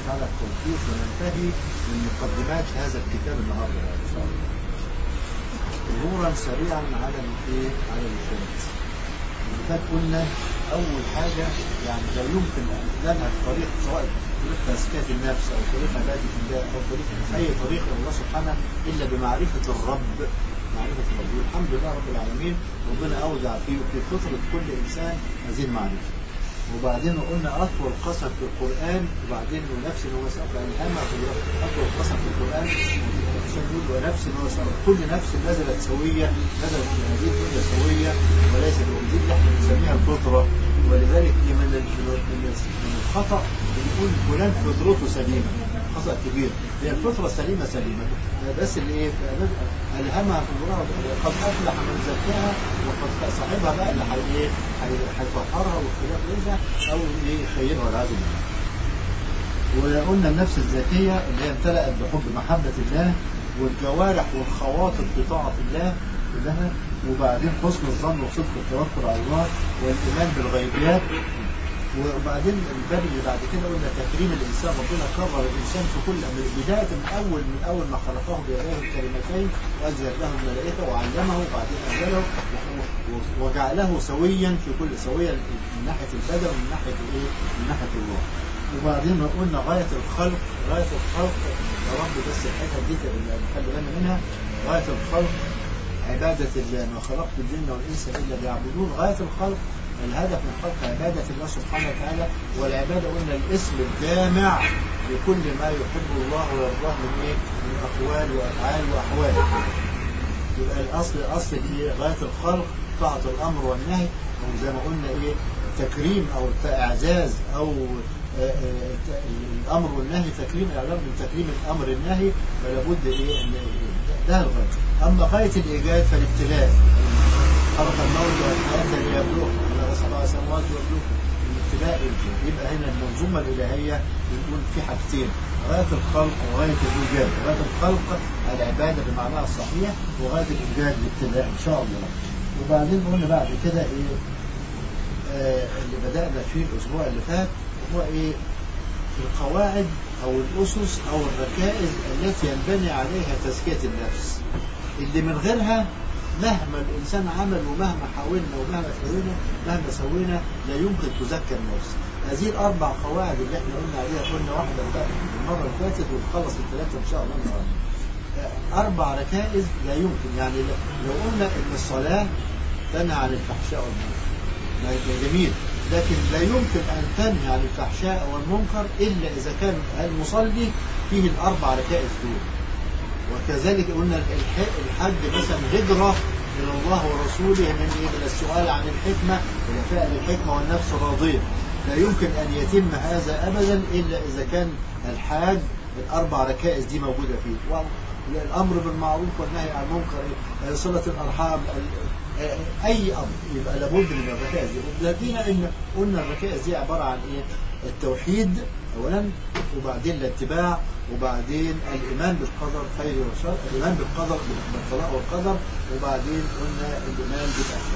وتعالى التوفيق وننتهي من مقدمات هذا الكتاب النهارده ان شاء الله. مرورا سريعا على الايه؟ على الفات. اللي فات قلنا اول حاجه يعني لا يمكن ان نذهب طريق سواء طريق تزكيه النفس او طريق عباده الله او طريق اي طريق الى الله سبحانه الا بمعرفه الرب معرفه الرب والحمد لله رب العالمين ربنا اودع في في فطره كل انسان هذه المعرفه. وبعدين قلنا اطول قسم في القران وبعدين ونفس هو سأل الهمة في اطول قسم في القران عشان يقول ونفس هو سأل كل نفس نزلت سويه نزلت في هذه الدنيا سويه وليست ودي اللي احنا بنسميها الفطره ولذلك دي من من من الخطا بنقول فلان فطرته سليمه خطا كبير هي الفطره سليمه سليمه بس اللي ايه الهمها في المراه قد افلح من زكاها وقد صاحبها بقى اللي حي ايه هيطهرها والخلاف ليها او يخيرها والعياذ بالله وقلنا النفس الذاتيه اللي هي امتلأت بحب محبه الله والجوارح والخواطر بطاعه الله كلها وبعدين حسن الظن وصدق التوكل على الله والايمان بالغيبيات وبعدين الباب اللي بعد كده قلنا تكريم الانسان ربنا كرر الانسان في كل امر بدايه من اول من اول ما خلقه بيديه الكلمتين وازهر له الملائكه وعلمه وبعدين انزله وجعله سويا في كل سويا من ناحيه البدن ومن ناحيه الايه؟ من ناحيه الله. وبعدين قلنا غايه الخلق غايه الخلق يا رب بس الحته دي نخلي بالنا منها غايه الخلق عبادة الله ما خلقت الجن والإنس إلا ليعبدون غاية الخلق الهدف من الخلق عبادة الله سبحانه وتعالى والعبادة قلنا الاسم الجامع لكل ما يحب الله ويرضاه من إيه؟ من أقوال وأفعال وأحوال يبقى الأصل أصل إيه؟ غاية الخلق طاعة الأمر والنهي أو زي ما قلنا إيه تكريم أو إعزاز أو الامر والنهي تكريم الاعلام من تكريم الامر النهي فلا بد ايه ان ده الغايه اما غايه الايجاد فالابتلاء خلق الموت والحياه ليبلوكم على سبع سماوات ويبلوكم الابتلاء يبقى هنا المنظومه الالهيه بنقول في حاجتين غايه الخلق وغايه الايجاد غايه الخلق العباده بمعناها الصحيح وغايه الايجاد الابتلاء ان شاء الله وبعدين قلنا بعد كده ايه آه اللي بدانا فيه الاسبوع اللي فات هو ايه القواعد او الاسس او الركائز التي ينبني عليها تزكيه النفس اللي من غيرها مهما الانسان عمل ومهما حاولنا ومهما سوينا مهما سوينا لا يمكن تزكى النفس هذه الاربع قواعد اللي احنا قلنا عليها قلنا واحده بقى المره اللي فاتت ونخلص الثلاثه ان شاء الله النهارده اربع ركائز لا يمكن يعني لو قلنا ان الصلاه تنهى عن الفحشاء والمنكر جميل لكن لا يمكن أن تنهي عن الفحشاء والمنكر إلا إذا كان المصلي فيه الأربع ركائز دول وكذلك قلنا الحج مثلا هجرة إلى الله ورسوله من من السؤال عن الحكمة إلى فعل الحكمة والنفس راضية لا يمكن أن يتم هذا أبدا إلا إذا كان الحاج الأربع ركائز دي موجودة فيه الأمر بالمعروف والنهي عن المنكر صلة الأرحام اي امر يبقى لابد من الركائز دي لدينا ان قلنا الركائز دي عباره عن ايه التوحيد اولا وبعدين الاتباع وبعدين الايمان بالقدر خير وشر الايمان بالقدر بالقضاء والقدر وبعدين قلنا الايمان بالاخره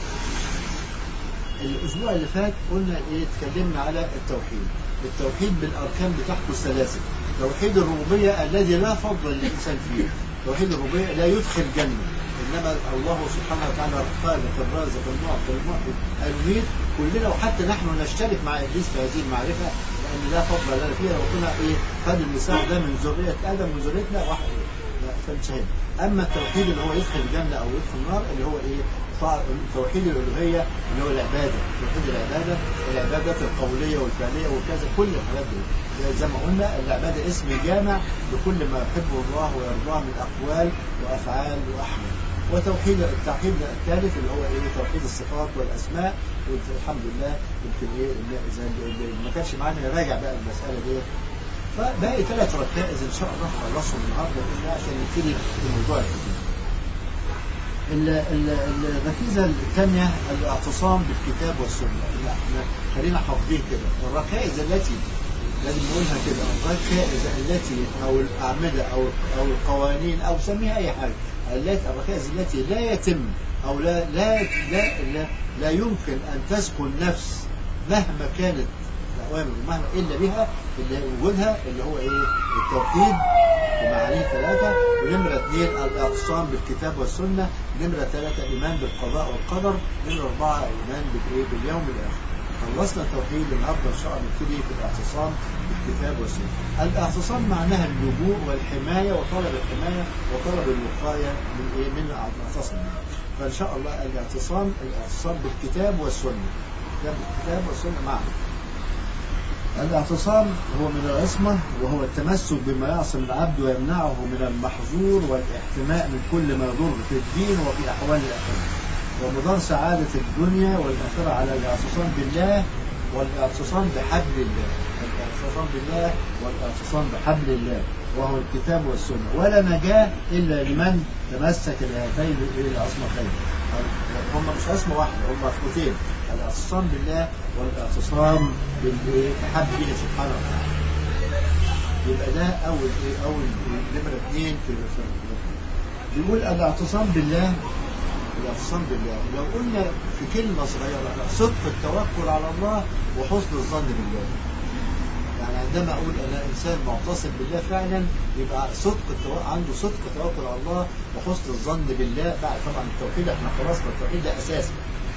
الاسبوع اللي فات قلنا ايه اتكلمنا على التوحيد التوحيد بالاركان بتاعته الثلاثه توحيد الربوبيه الذي لا فضل للانسان فيه توحيد الربوبيه لا يدخل جنه انما الله سبحانه وتعالى الخالق الرازق المعطي المحيي المميت كلنا وحتى نحن نشترك مع ابليس في هذه المعرفه لان لا فضل لنا فيها ربنا ايه خد المساح ده من ذريه ادم من ذريتنا واحد فانتهينا اما التوحيد اللي هو يدخل الجنه او يدخل النار اللي هو ايه توحيد الالوهيه اللي هو العباده توحيد العباده العبادات القوليه والفعليه وكذا كل الحاجات دي زي ما قلنا العباده اسم جامع لكل ما يحبه الله ويرضاه من اقوال وافعال واحوال وتوحيد التوحيد الثالث اللي هو ايه توحيد الصفات والاسماء والحمد لله يمكن ايه اذا ما كانش معانا نراجع بقى المساله دي فباقي ثلاث ركائز ان شاء الله نخلصهم النهارده باذن الله عشان نبتدي في الموضوع الجديد. الركيزه الثانيه الاعتصام بالكتاب والسنه لا احنا خلينا حافظين كده الركائز التي لازم نقولها كده الركائز التي او الاعمده او او القوانين او سميها اي حاجه التي الركائز التي لا يتم او لا لا لا لا, لا يمكن ان تسكن نفس مهما كانت أوامر ومهما إلا بها اللي وجودها اللي هو إيه التوحيد بمعانيه ثلاثة ونمرة اثنين الاعتصام بالكتاب والسنة نمرة ثلاثة الإيمان بالقضاء والقدر نمرة أربعة الإيمان بالإيه باليوم الآخر خلصنا التوحيد النهارده ان شاء الله نبتدي في الاعتصام بالكتاب والسنه. الاعتصام معناها اللجوء والحمايه وطلب الحمايه وطلب الوقايه من ايه؟ من المعتصم. فان شاء الله الاعتصام الاعتصام بالكتاب والسنه. الكتاب بالكتاب والسنه معا. الاعتصام هو من العصمة وهو التمسك بما يعصم العبد ويمنعه من المحظور والاحتماء من كل ما يضر في الدين وفي أحوال الآخرة ومدار سعادة الدنيا والآخرة على الاعتصام بالله والاعتصام بحبل الله الاعتصام بالله والاعتصام بحبل الله وهو الكتاب والسنة ولا نجاة إلا لمن تمسك بهاتين العصمتين هم مش عصمة واحدة هم عصمتين الاعتصام بالله والاعتصام بحبل الله سبحانه وتعالى يبقى ده أول إيه أول نمرة اثنين في الرسالة بيقول الاعتصام بالله الاعتصام بالله لو قلنا في كلمة صغيرة صدق التوكل على الله وحسن الظن بالله يعني عندما أقول أنا إنسان معتصم بالله فعلا يبقى صدق التو... عنده صدق التوكل على الله وحسن الظن بالله بعد طبعا التوحيد احنا خلاص التوحيد ده أساس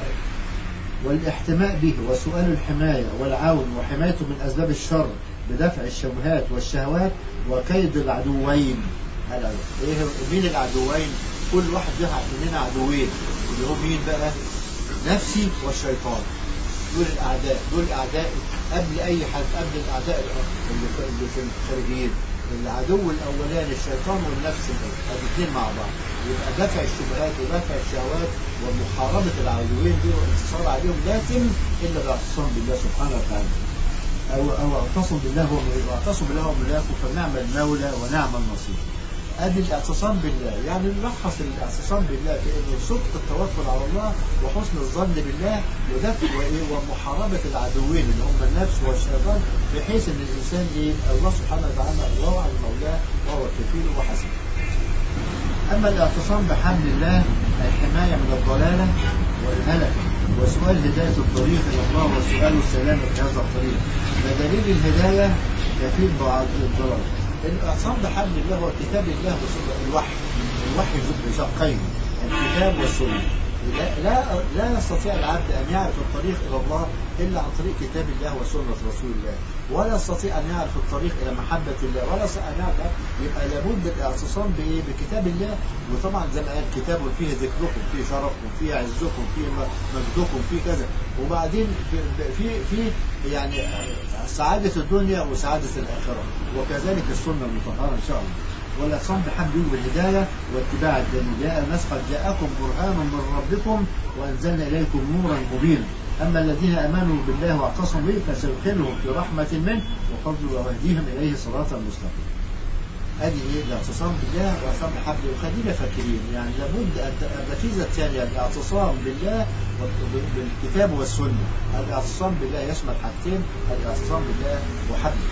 والاحتماء به وسؤال الحماية والعون وحمايته من أسباب الشر بدفع الشبهات والشهوات وكيد العدوين ايه مين العدوين كل واحد يقع مننا عدوين اللي هو مين بقى نفسي والشيطان دول الاعداء دول اعداء قبل اي حد قبل الاعداء اللي اللي في الخارجيين العدو الاولاني الشيطان والنفس الاثنين مع بعض يبقى دفع الشبهات ودفع الشهوات ومحاربه العدوين دول والانتصار عليهم لا يتم الا باعتصام بالله سبحانه وتعالى او او اعتصم بالله هو واعتصم بالله هو ملاكه فنعم المولى ونعم النصير ادي الاعتصام بالله يعني نلخص الاعتصام بالله في انه صدق التوكل على الله وحسن الظن بالله ودفع وايه ومحاربه العدوين اللي هم النفس والشيطان بحيث ان الانسان ايه الله سبحانه وتعالى الله على مولاه وهو كفيله وحسنه. اما الاعتصام بحبل الله الحمايه من الضلاله والهلك وسؤال هدايه الطريق الى الله وسؤال السلامه في هذا الطريق فدليل الهدايه كفيل الضلال الاعتصام بحبل الله هو كتاب الله وسنة الوحي الوحي بشقين الكتاب والسنة لا, لا لا يستطيع العبد ان يعرف الطريق الى الله الا عن طريق كتاب الله وسنه رسول الله ولا يستطيع ان يعرف الطريق الى محبه الله ولا يستطيع ان يعرف يبقى لابد الاعتصام بايه بكتاب الله وطبعا زي ما قال كتاب فيه ذكركم فيه شرفكم فيه عزكم فيه مجدكم فيه كذا وبعدين في في يعني سعاده الدنيا وسعاده الاخره وكذلك السنه المطهره ان شاء الله والاعتصام بحمده بالهداية واتباع الدين جاء الناس قد جاءكم برهان من ربكم وأنزلنا إليكم نورا مبينا أما الذين آمنوا بالله واعتصموا به فسيدخلهم في رحمة منه وفضل ويهديهم إليه صراطا مستقيما. ادي ايه الاعتصام بالله والاعتصام بحبله وخلينا فاكرين يعني لابد ان النتيجه الثانيه الاعتصام بالله بالكتاب والسنه الاعتصام بالله يشمل حاجتين الاعتصام بالله وحبله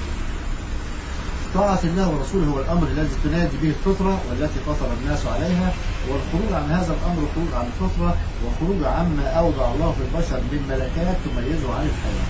طاعة الله ورسوله هو الأمر الذي تنادي به الفطرة والتي فطر الناس عليها والخروج عن هذا الأمر خروج عن الفطرة وخروج عما أوضع الله في البشر من ملكات تميزه عن الحياة.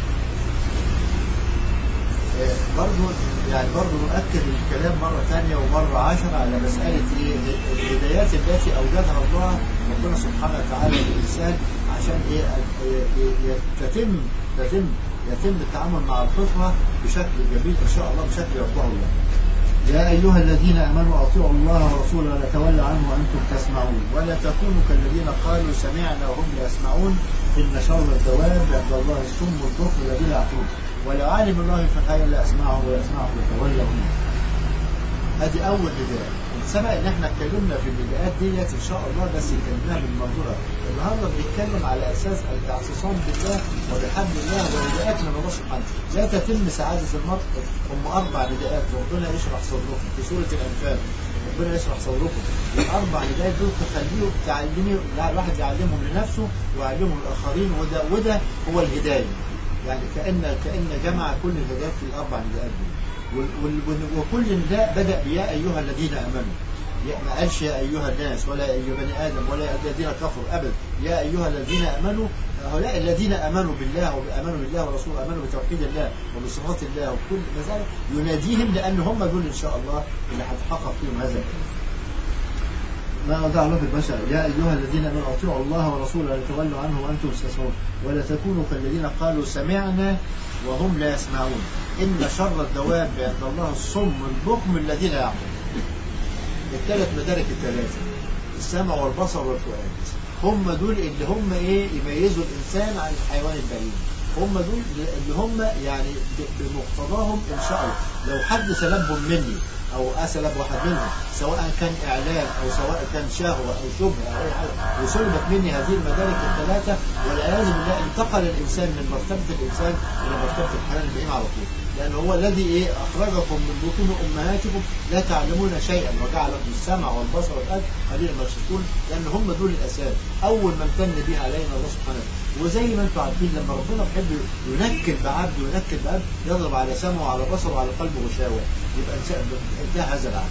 برضه يعني برضه نؤكد الكلام مرة ثانية ومرة عشرة على مسألة إيه الهدايات التي أوجدها الله ربنا سبحانه وتعالى للإنسان عشان إيه تتم تتم يتم التعامل مع الفطرة بشكل جميل إن شاء الله بشكل يرضاه الله. يا أيها الذين آمنوا أطيعوا الله ورسوله ولا تولوا عنه وأنتم تسمعون ولا تكونوا كالذين قالوا سمعنا وهم لا يسمعون إن شر الدواب عند الله السم البكر الذين يعقلون ولو علم الله في الحي لا يسمعه ويسمعه يتولوا منه. ادي اول نداء سبق ان احنا اتكلمنا في النداءات ديت ان شاء الله بس اتكلمناها من منظور النهارده بنتكلم على اساس الاعتصام بالله وبحبل الله ونداءات من الله سبحانه لا تتم سعاده المرء هم اربع نداءات ربنا يشرح صدركم في سوره الانفال ربنا يشرح صدركم الاربع نداءات دول تخليه تعلمي الواحد يعلمهم لنفسه ويعلمهم الاخرين وده وده هو الهدايه يعني كان كان جمع كل الهدايات في الاربع نداءات دول وكل نداء بدأ بيا أيها الذين آمنوا ما قالش يا أيها الناس ولا يا أيها بني آدم ولا يا الذين كفروا أبدا يا أيها الذين آمنوا هؤلاء الذين امنوا بالله وامنوا بالله ورسوله امنوا بتوحيد الله وبصفات الله وكل مسألة يناديهم لان هم دول ان شاء الله اللي هتحقق فيهم هذا الكلام. ما أودع الله في البشر يا أيها الذين آمنوا أطيعوا الله ورسوله ولا تولوا عنه وأنتم تسمعون ولا تكونوا كالذين قالوا سمعنا وهم لا يسمعون إن شر الدواب عند الله الصم البكم الذين يعقلون الثلاث مدارك الثلاثة السمع والبصر والفؤاد هم دول اللي هم ايه يميزوا الانسان عن الحيوان البهيم هم دول اللي هم يعني ب- بمقتضاهم ان شاء الله لو حد سلبهم مني او اسلب واحد منهم سواء كان اعلان او سواء كان شهوه او شبهه او اي حاجه وسلبت مني هذه المدارك الثلاثه والعياذ بالله انتقل الانسان من مرتبه الانسان الى مرتبه الحيوان البهيم على طول لأن هو الذي إيه أخرجكم من بطون أمهاتكم لا تعلمون شيئا وجعل لكم السمع والبصر والأد قليلا ما تشركون لأن هم دول الأساس أول من امتن به علينا الله سبحانه وتعالى وزي ما أنتم عارفين لما ربنا بيحب ينكل بعبد وينكل بعبد يضرب على سمعه وعلى بصره وعلى قلبه غشاوة يبقى انتهى هذا العبد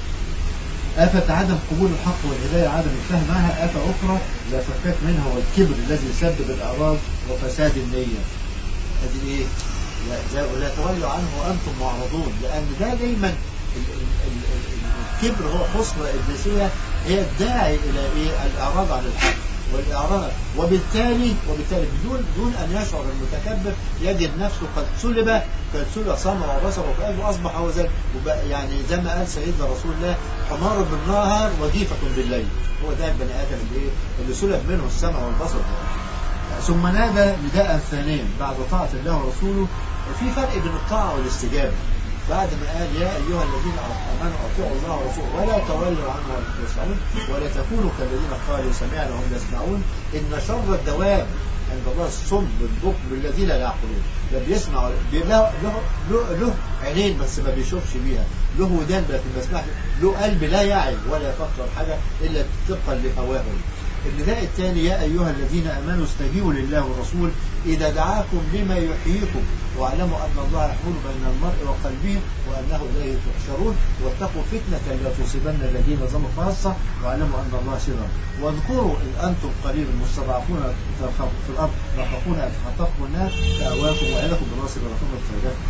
آفة عدم قبول الحق والهداية عدم الفهم معها آفة أخرى لا فكاك منها والكبر الذي يسبب الأعراض وفساد النية هذه إيه؟ لا, لا, لا تولوا عنه وأنتم معرضون لأن ده دايما ال- ال- ال- ال- الكبر هو خصلة إبليسية هي الداعي إلى إيه؟ الإعراض عن الحق والإعراض وبالتالي وبالتالي بدون دون أن يشعر المتكبر يجد نفسه قد سلب قد سلب سمع وبصر وفؤاد وأصبح هو ذلك وبقى يعني زي ما قال سيدنا رسول الله حمار بالنهار وجيفة بالليل هو ده البني آدم اللي إيه؟ اللي سلب منه السمع والبصر ثم نادى نداء ثانيا بعد طاعة الله ورسوله في فرق بين الطاعة والاستجابة بعد ما قال يا أيها الذين آمنوا أطيعوا الله ورسوله ولا تولوا عنه وانتم تسمعون ولا تكونوا كالذين قالوا سمعنا وهم لا يسمعون إن شر الدواب عند الله الصم البكم الذين لا يعقلون لا بيسمع ولا- بي- له, له, له, له عينين بس ما بيشوفش بيها له ودان لكن ما يسمعش له قلب لا يعي ولا يفكر حاجة إلا طبقا لهواه النداء الثاني يا أيها الذين آمنوا استجيبوا لله والرسول إذا دعاكم لما يحييكم واعلموا أن الله يحول بين المرء وقلبه وأنه إليه تحشرون واتقوا فتنة لا تصيبن الذين ظلموا خاصة واعلموا أن الله سرا واذكروا إن أنتم قليل مستضعفون في الأرض تخافون أن تخطفكم الناس فأواكم وأيدكم بالناصر ولكم الفائدة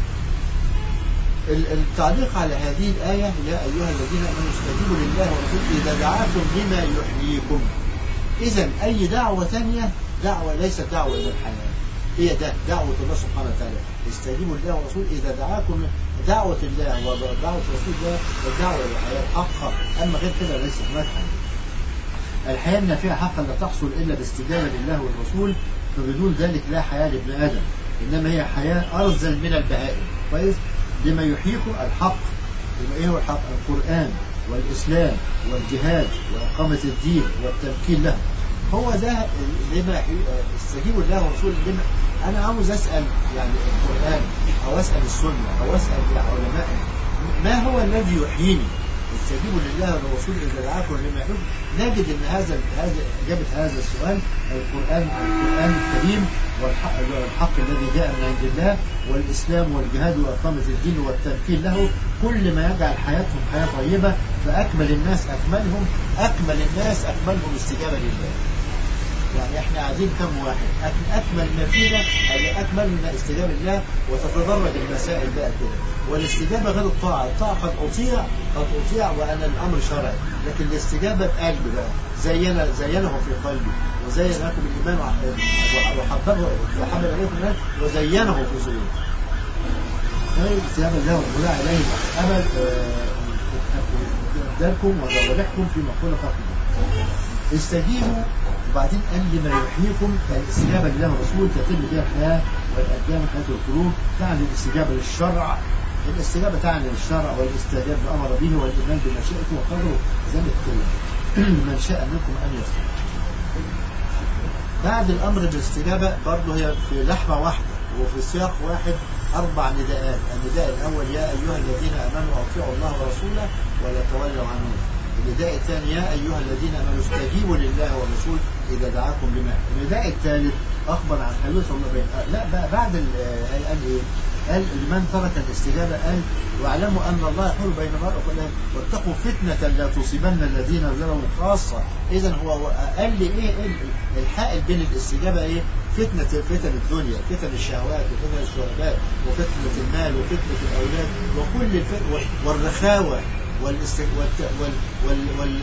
التعليق على هذه الآية يا أيها الذين آمنوا استجيبوا لله ورسوله إذا دعاكم لما يحييكم إذا أي دعوة ثانية دعوة ليست دعوة إلى الحياة هي ده دعوة الله سبحانه وتعالى استجيبوا لله ورسوله إذا دعاكم دعوة الله ودعوة رسول الله والدعوة إلى الحياة حقا أما غير كده ليس هناك حياة الحياة النافعة حقا لا تحصل إلا باستجابة لله والرسول فبدون ذلك لا حياة لابن آدم إنما هي حياة أرزل من البهائم كويس بما يحييكم الحق بما إيه هو الحق القرآن والإسلام والجهاد وإقامة الدين والتمكين له هو ده لما استجيبوا الله ورسوله لما أنا عاوز أسأل يعني القرآن أو أسأل السنة أو أسأل العلماء ما هو الذي يحييني استجيبوا لله والرسول إذا دعاكم لما يحييكم نجد أن هذا هذا إجابة هذا السؤال القرآن القرآن الكريم والحق, والحق الذي جاء من عند الله والإسلام والجهاد وإقامة الدين والتمكين له كل ما يجعل حياتهم حياة طيبة فأكمل الناس أكملهم أكمل الناس أكملهم استجابة لله يعني احنا قاعدين كم واحد اكمل ما فينا اللي اكمل من استجابه لله وتتدرج المسائل بقى كده والاستجابه غير الطاعه الطاعه قد اطيع قد اطيع وانا الامر شرعي لكن الاستجابه بقلبي بقى زينا زينه في قلبي وزين لكم الايمان وحببه وحبب اليكم الايمان وزينه في صدوركم استجابه الله والغلاء عليه امل ابدالكم وذوالحكم في مقوله فقط استجيبوا وبعدين قال لي ما يحييكم فالاستجابه لله والرسول تتم بها الحياه والارجام حياه القلوب تعني الاستجابه للشرع الاستجابه تعني للشرع والاستجابه بامر به والايمان بمشيئته وقدره زي ما اتكلم من شاء منكم ان يستجيب بعد الامر بالاستجابه برضه هي في لحمه واحده وفي سياق واحد اربع نداءات النداء الاول يا ايها الذين امنوا اطيعوا الله ورسوله ولا تولوا عنه النداء الثاني يا أيها الذين آمنوا استجيبوا لله والرسول إذا دعاكم لما النداء الثالث أخبر عن حدوث الله بين لا بقى بعد قال إيه قال لمن ترك الاستجابة قال واعلموا أن الله يحول بين المرء وقال واتقوا فتنة لا تصيبن الذين ظلموا خاصة إذا هو هو قال لي إيه إيه الحائل بين الاستجابة إيه فتنة فتن الدنيا فتن الشهوات وفتن الشهداء وفتنة المال وفتنة الأولاد وكل الف... والرخاوة والاست... والت... وال... وال... وال...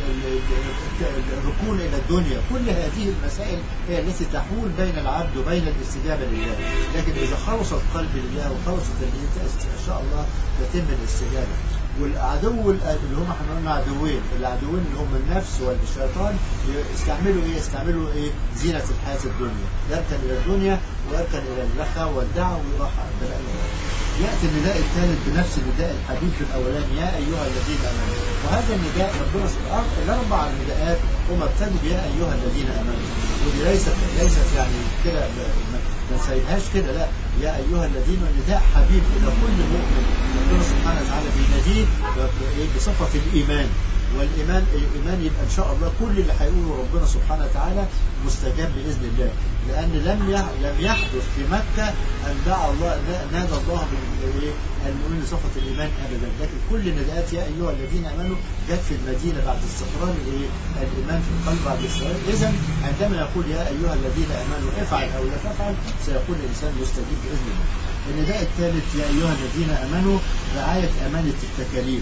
الركون إلى الدنيا كل هذه المسائل هي التي تحول بين العبد وبين الاستجابة لله لكن إذا خلص القلب لله وخلصت النية إن شاء الله تتم الاستجابة والعدو اللي هم احنا قلنا عدوين العدوين اللي هم النفس والشيطان يستعملوا ايه يستعملوا ايه زينة الحياة الدنيا يركن الى الدنيا ويركن الى الرخاء والدعوة ويروح بلاء يأتي النداء الثالث بنفس النداء الحديث الأولاني يا أيها الذين آمنوا وهذا النداء ربنا سبحانه الأربع نداءات هم ابتدوا يا أيها الذين آمنوا ودي ليست ليست يعني كده ما سايبهاش كده لا يا أيها الذين نداء حبيب إلى كل مؤمن ربنا سبحانه وتعالى بيناديه بصفة الإيمان والإيمان الإيمان يبقى إن شاء الله كل اللي هيقوله ربنا سبحانه وتعالى مستجاب بإذن الله لأن لم لم يحدث في مكة أن دعا الله نادى الله المؤمن صفة الإيمان أبدا لكن كل نداءات يا أيها الذين آمنوا جت في المدينة بعد استقرار الإيمان في القلب بعد استقرار إذا عندما يقول يا أيها الذين آمنوا افعل أو لا تفعل سيكون الإنسان مستجيب بإذن الله النداء الثالث يا أيها الذين آمنوا رعاية أمانة التكاليف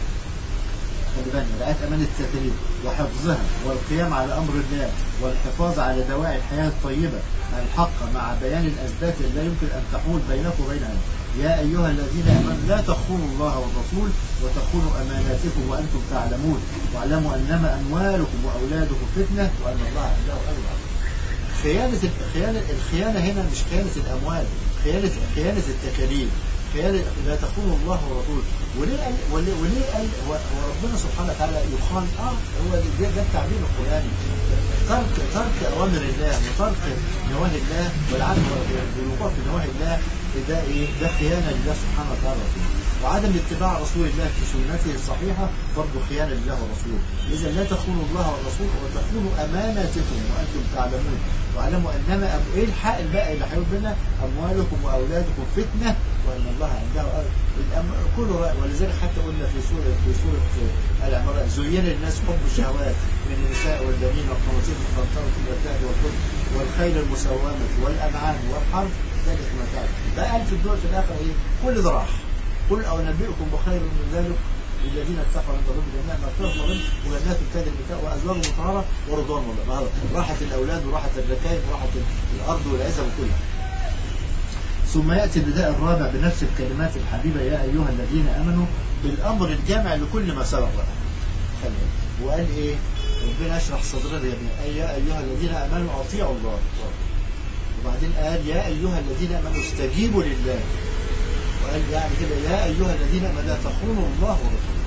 خلي بالنا رعاية أمانة التكاليف وحفظها والقيام على أمر الله والحفاظ على دواعي الحياة الطيبة الحق مع بيان الأسباب التي لا يمكن أن تحول بينكم وبينها يا أيها الذين آمنوا لا تخونوا الله والرسول وتخونوا أماناتكم وأنتم تعلمون واعلموا أنما أموالكم وأولادكم فتنة وأن الله عنده أجر خيانة الخيانة الخيانة هنا مش خيانة الأموال خيانة خيانة التكاليف خيانة لا تخونوا الله ورسوله وليه قال وليه, وليه قال وربنا سبحانه وتعالى يخان اه هو ده, ده التعبير القرآني ترك ترك أوامر الله وترك نواهي الله والعدم بالوقوع في نواهي الله ده ايه ده خيانة لله سبحانه وتعالى وعدم اتباع رسول الله في سنته الصحيحة برضه خيانة لله ورسوله إذا لا تخونوا الله والرسول وتخونوا أماناتكم وأنتم تعلمون واعلموا أنما أم... إيه الحائل بقى اللي هيقول بنا أموالكم وأولادكم فتنة وأن الله عنده الأم... كل رأي ولذلك حتى قلنا في سورة في سورة العمراء زين للناس حب الشهوات من النساء والبنين والقناطير المقنطرة والذهب والفضة والخيل المسومة والأنعام والحرث ذلك متاع بقى قال في الدول في الآخر إيه كل ده راح قل أو نبئكم بخير من ذلك للذين اتقوا عند ربهم جنات مغفرة وغنى وجنات تجري من وأزواج مطهرة ورضوان الله راحت الأولاد وراحت الركائب وراحت الأرض والعزة وكلها ثم يأتي النداء الرابع بنفس الكلمات الحبيبة يا أيها الذين آمنوا بالأمر الجامع لكل ما سبق وقال إيه ربنا يشرح صدرنا يا يا أيها الذين آمنوا أطيعوا الله وبعدين قال يا أيها الذين آمنوا استجيبوا لله وقال يعني كده يا أيها الذين آمنوا لا تخونوا الله ورسوله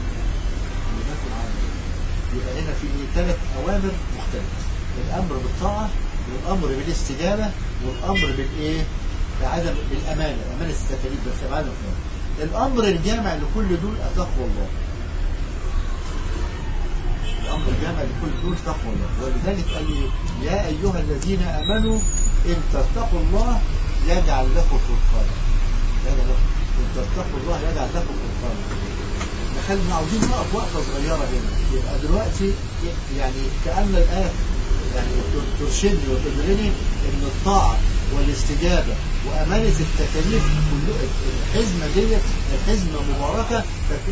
يبقى هنا في ثلاث أوامر مختلفة الأمر بالطاعة والأمر بالاستجابة والأمر بالإيه؟ بعدم بالأمانة أمانة التكاليف بس بعدم الأمر الجامع لكل دول تقوى الله الأمر الجامع لكل دول تقوى الله ولذلك قال لي يا أيها الذين آمنوا إن تتقوا الله يجعل لكم فرقانا يجعل لكم إن تتقوا الله يجعل لكم فرقانا خلينا عاوزين نقف وقفة صغيرة هنا يبقى دلوقتي يعني كأن الآية يعني ترشدني وتدرني إن الطاعة والاستجابة وأمانة التكاليف كل الحزمة دي الحزمة مباركة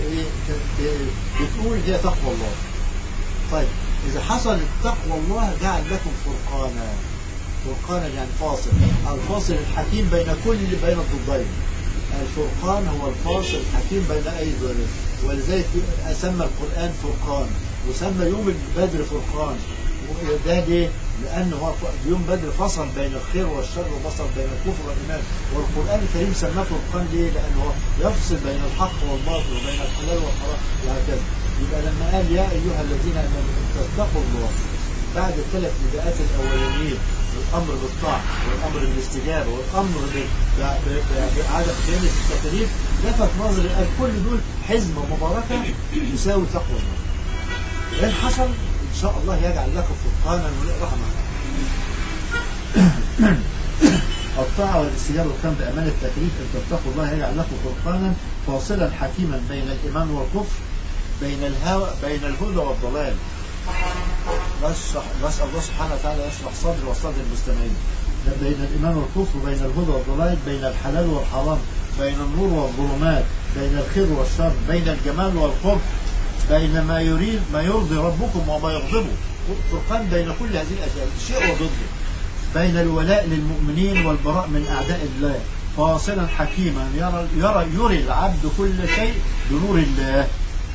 بتقول هي تقوى الله طيب إذا حصل تقوى الله جعل لكم فرقانا فرقانا يعني فاصل الفاصل الحكيم بين كل بين الضدين الفرقان هو الفاصل الحكيم بين أي ضدين ولذلك سمى القرآن فرقان وسمى يوم البدر فرقان ده ليه؟ لأن هو يوم بدر فصل بين الخير والشر وفصل بين الكفر والإيمان والقرآن الكريم سماه فرقان ليه؟ لأنه يفصل بين الحق والباطل وبين الحلال والحرام وهكذا يبقى لما قال يا أيها الذين آمنوا اتقوا الله بعد الثلاث نداءات الأولانيين الأمر بالطاعة والأمر بالاستجابة والأمر بعدم خيانة التكاليف لفت نظري قال كل دول حزمة مباركة يساوي تقوى الله إن حصل إن شاء الله يجعل لكم فرقانا ورحمة الطاعة والاستجابة والقيام بأمان التكليف أن تتقوا الله يجعل لكم فرقانا فاصلا حكيما بين الإيمان والكفر بين الهوى بين الهدى والضلال نشرح نسأل الله سبحانه وتعالى يشرح صدر وصدر المستمعين بين الإيمان والكفر بين الهدى والضلال بين الحلال والحرام بين النور والظلمات بين الخير والشر بين الجمال والقبح بين ما يريد ما يرضي ربكم وما يغضبه فرقان بين كل هذه الأشياء شيء وضده بين الولاء للمؤمنين والبراء من أعداء الله فاصلا حكيما يرى, يرى يري العبد كل شيء بنور الله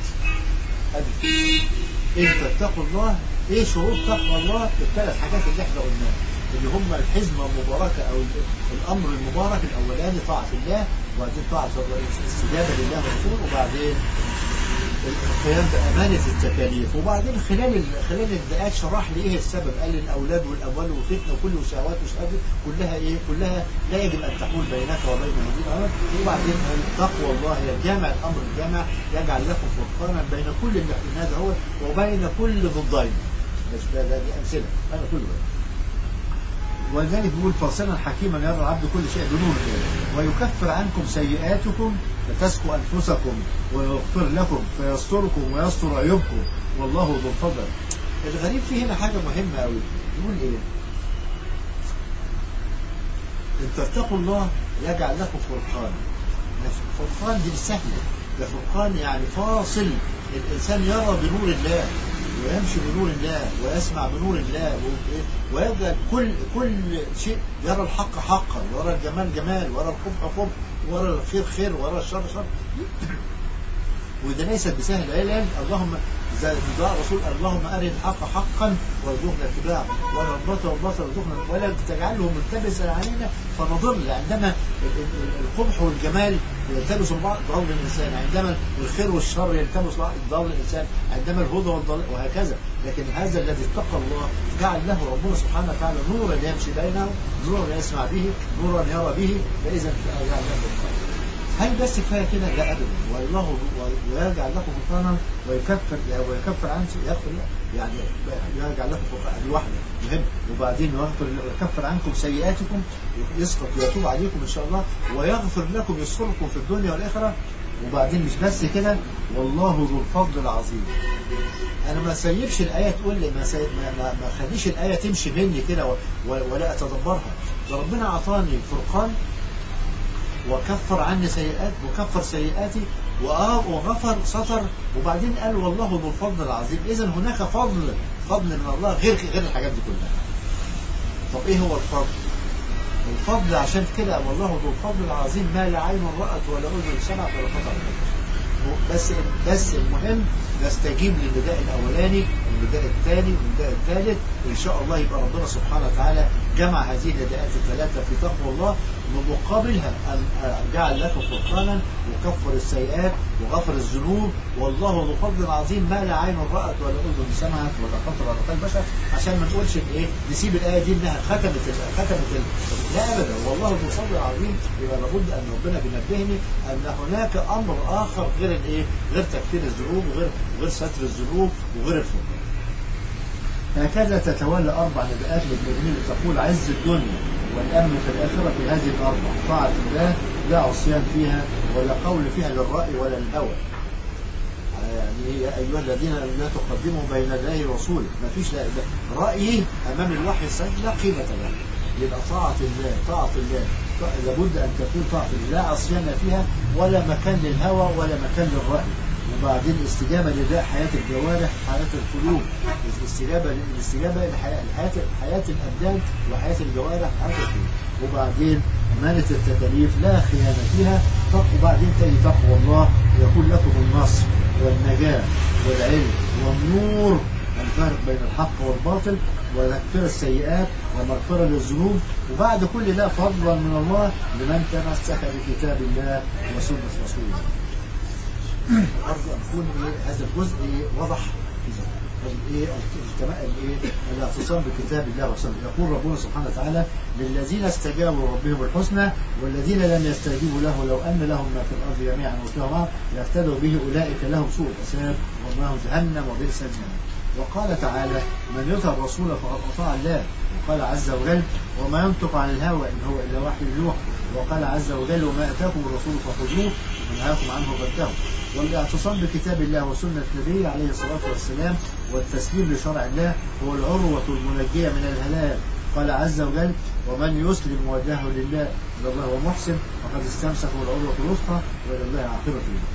إن تتقوا الله إيه شروط تقوى الله الثلاث حاجات اللي احنا قلناها اللي هم الحزمة المباركة أو الأمر المبارك الأولاني طاعة الله وبعدين طاعة الاستجابة لله والرسول وبعدين القيام بأمانة التكاليف وبعدين خلال خلال الدقات شرح لي ايه السبب قال لي الاولاد والاموال والفتنه وكل شهوات وشهوات كلها ايه كلها لا يجب ان تحول بينك وبين هذه الامر وبعدين تقوى الله هي الجامع الامر الجامع يجعل لكم فرقانا بين كل اللي هذا هو وبين كل ضدين بس ده ده دي امثله انا كل ده ولذلك بيقول فاصلا حكيما يرى العبد كل شيء بنور ويكفر عنكم سيئاتكم فتزكوا انفسكم ويغفر لكم فيستركم ويستر عيوبكم والله ذو الفضل الغريب فيه هنا حاجه مهمه قوي يقول ايه ان تتقوا الله يجعل لكم فرقان فرقان دي سهله ده فرقان يعني فاصل الانسان يرى بنور الله ويمشي بنور الله ويسمع بنور الله ويبدأ كل كل شيء يرى الحق حقا ويرى الجمال جمال ويرى القبح قبح ويرى الخير خير ويرى الشر شر وده ليس بسهل قال اللهم زي دعاء رسول اللهم أرنا الحق حقا وارزقنا اتباعه ولا الباطل والباطل وارزقنا ولا تجعله ملتبسا علينا فنضل عندما القبح والجمال يلتبس بعض ضل الإنسان عندما الخير والشر يلتبس ضل الإنسان عندما الهدى والضلال وهكذا لكن هذا الذي اتقى الله جعل له ربنا سبحانه وتعالى نورا يمشي بينه نورا يسمع به نورا يرى به فإذا جعل له هل بس كفايه كده؟ لا ابدا والله ويجعل لكم فرقانا ويكفر ويكفر عنكم يغفر يعني يجعل لكم فرقانا دي واحده مهم وبعدين يغفر ويكفر عنكم سيئاتكم يسقط ويتوب عليكم ان شاء الله ويغفر لكم يسركم في الدنيا والاخره وبعدين مش بس كده والله ذو الفضل العظيم انا ما سيبش الايه تقول لي ما, سي... ما, ما, ما خليش الايه تمشي مني كده ولا اتدبرها ده ربنا اعطاني الفرقان وكفر عني سيئات وكفر سيئاتي وغفر ستر وبعدين قال والله ذو الفضل العظيم اذا هناك فضل فضل من الله غير غير الحاجات دي كلها طب ايه هو الفضل الفضل عشان كده والله ذو الفضل العظيم ما لا عين رأت ولا أذن سمعت ولا خطر بس بس المهم نستجيب للنداء الاولاني والنداء الثاني والنداء الثالث وان شاء الله يبقى ربنا سبحانه وتعالى جمع هذه النداءات الثلاثه في تقوى الله ومقابلها ان جعل لكم فرقانا وكفر السيئات وغفر الذنوب والله ذو فضل عظيم ما لا عين رأت ولا اذن سمعت ولا خطر على قلب بشر عشان ما نقولش ايه نسيب الايه دي انها ختمت ختمت لا ابدا والله ذو فضل عظيم يبقى لابد ان ربنا بينبهني ان هناك امر اخر غير الايه غير تكفير الذنوب وغير وغير ستر الذنوب وغير الفضل هكذا تتولى أربع نداءات للمؤمنين تقول عز الدنيا والأمن في الآخرة في هذه الأربع طاعة الله لا عصيان فيها ولا قول فيها للرأي ولا الهوى يعني يا أيها الذين لا تقدموا بين الله ورسوله ما فيش لا رأيي أمام الوحي الصحيح لا قيمة له يبقى طاعة الله طاعة الله لابد أن تكون طاعة الله لا عصيان فيها ولا مكان للهوى ولا مكان للرأي وبعدين الاستجابة لداء حياة الجوارح حياة القلوب الاستجابة الاستجابة لحياة حياة الأبدان وحياة الجوارح حياة القلوب وبعدين أمانة التكاليف لا خيانة فيها وبعدين تاني تقوى الله يكون لكم النصر والنجاة والعلم والنور الفارق بين الحق والباطل ومغفرة السيئات ومغفرة للذنوب وبعد كل ده فضلا من الله لمن تمسك بكتاب الله وسنة رسوله أرجو أن يكون إيه هذا الجزء إيه وضح الايه الايه الاعتصام بكتاب الله وسنه يقول ربنا سبحانه وتعالى للذين استجابوا ربهم الحسنى والذين لم يستجيبوا له لو ان لهم ما في الارض جميعا ومثله معه لافتدوا به اولئك لهم سوء الحساب وماهم جهنم وبئس الجنه وقال تعالى من يطع الرسول فقد اطاع الله وقال عز وجل وما ينطق عن الهوى ان هو الا وحي يوحى وقال عز وجل وما اتاكم الرسول فخذوه ونهاكم عنه فانتهوا والاعتصام بكتاب الله وسنه نبيه عليه الصلاه والسلام والتسليم لشرع الله هو العروه المنجيه من الهلاك قال عز وجل ومن يسلم وجهه لله الى الله ومحسن فقد استمسك بالعروه الوثقى والى الله عاقبه الامور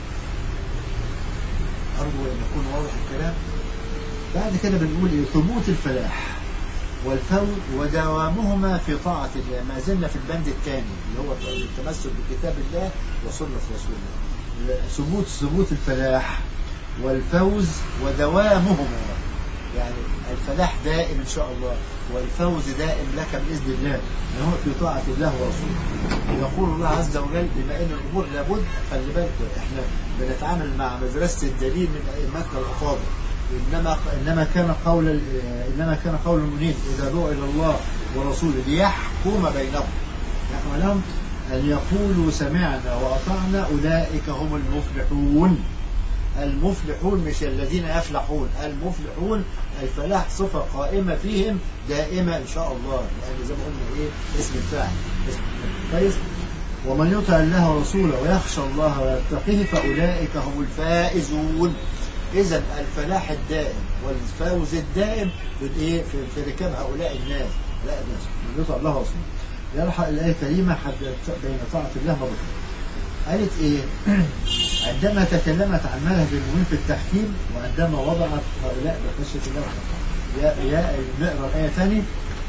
أرجو أن يكون واضح الكلام بعد كده بنقول إيه ثبوت الفلاح والفوز ودوامهما في طاعة الله ما زلنا في البند الثاني اللي هو التمسك بكتاب الله وسنة رسول الله ثبوت ثبوت الفلاح والفوز ودوامهما يعني الفلاح دائم إن شاء الله والفوز دائم لك بإذن الله إن هو في طاعة الله ورسوله يقول الله عز وجل بما إن الأمور لابد خلي بالكم إحنا بنتعامل مع مدرسة الدليل من أئمتنا الأفاضل إنما إنما كان قول إنما كان قول المؤمنين إذا دعوا إلى الله ورسوله ليحكم بينهم يحكم لهم أن يقولوا سمعنا وأطعنا أولئك هم المفلحون المفلحون مش الذين يفلحون المفلحون الفلاح صفة قائمة فيهم دائمة إن شاء الله لأن زي ما قلنا إيه اسم الفاعل اسم كويس ومن يطع الله ورسوله ويخشى الله ويتقيه فأولئك هم الفائزون إذا الفلاح الدائم والفوز الدائم في إيه في, في ركاب هؤلاء الناس لا الناس من يطع الله ورسوله يلحق الآية الكريمة بين طاعة الله مرتين قالت ايه عندما تكلمت عن مذهب المؤمنين في التحكيم وعندما وضعت هؤلاء بخشية الله يا يا نقرا الآية ثاني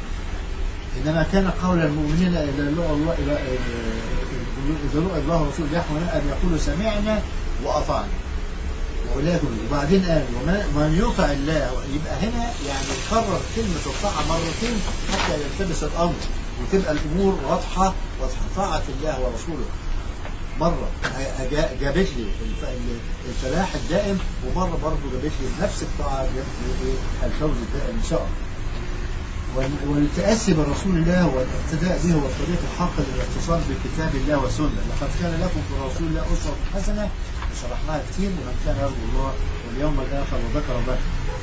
إنما كان قول المؤمنين إذا لقوا الله إذا إذا لقوا الله ورسوله يحكم أن يقولوا سمعنا وأطعنا وأولئك وبعدين قال ومن يطع الله يبقى هنا يعني تكرر كلمة الطاعة مرتين حتى يلتبس الأمر وتبقى الأمور واضحة واضحة طاعة الله ورسوله مرة جابت لي الفلاح الدائم ومرة برضه جابت لي نفس الطاعة جابت لي الفوز الدائم إن شاء الله والتأسي برسول الله والاقتداء به هو الطريق الحق للاتصال بكتاب الله وسنة لقد كان لكم في رسول الله أسوة حسنة شرحناها كتير لمن كان يرجو الله واليوم الآخر وذكر الله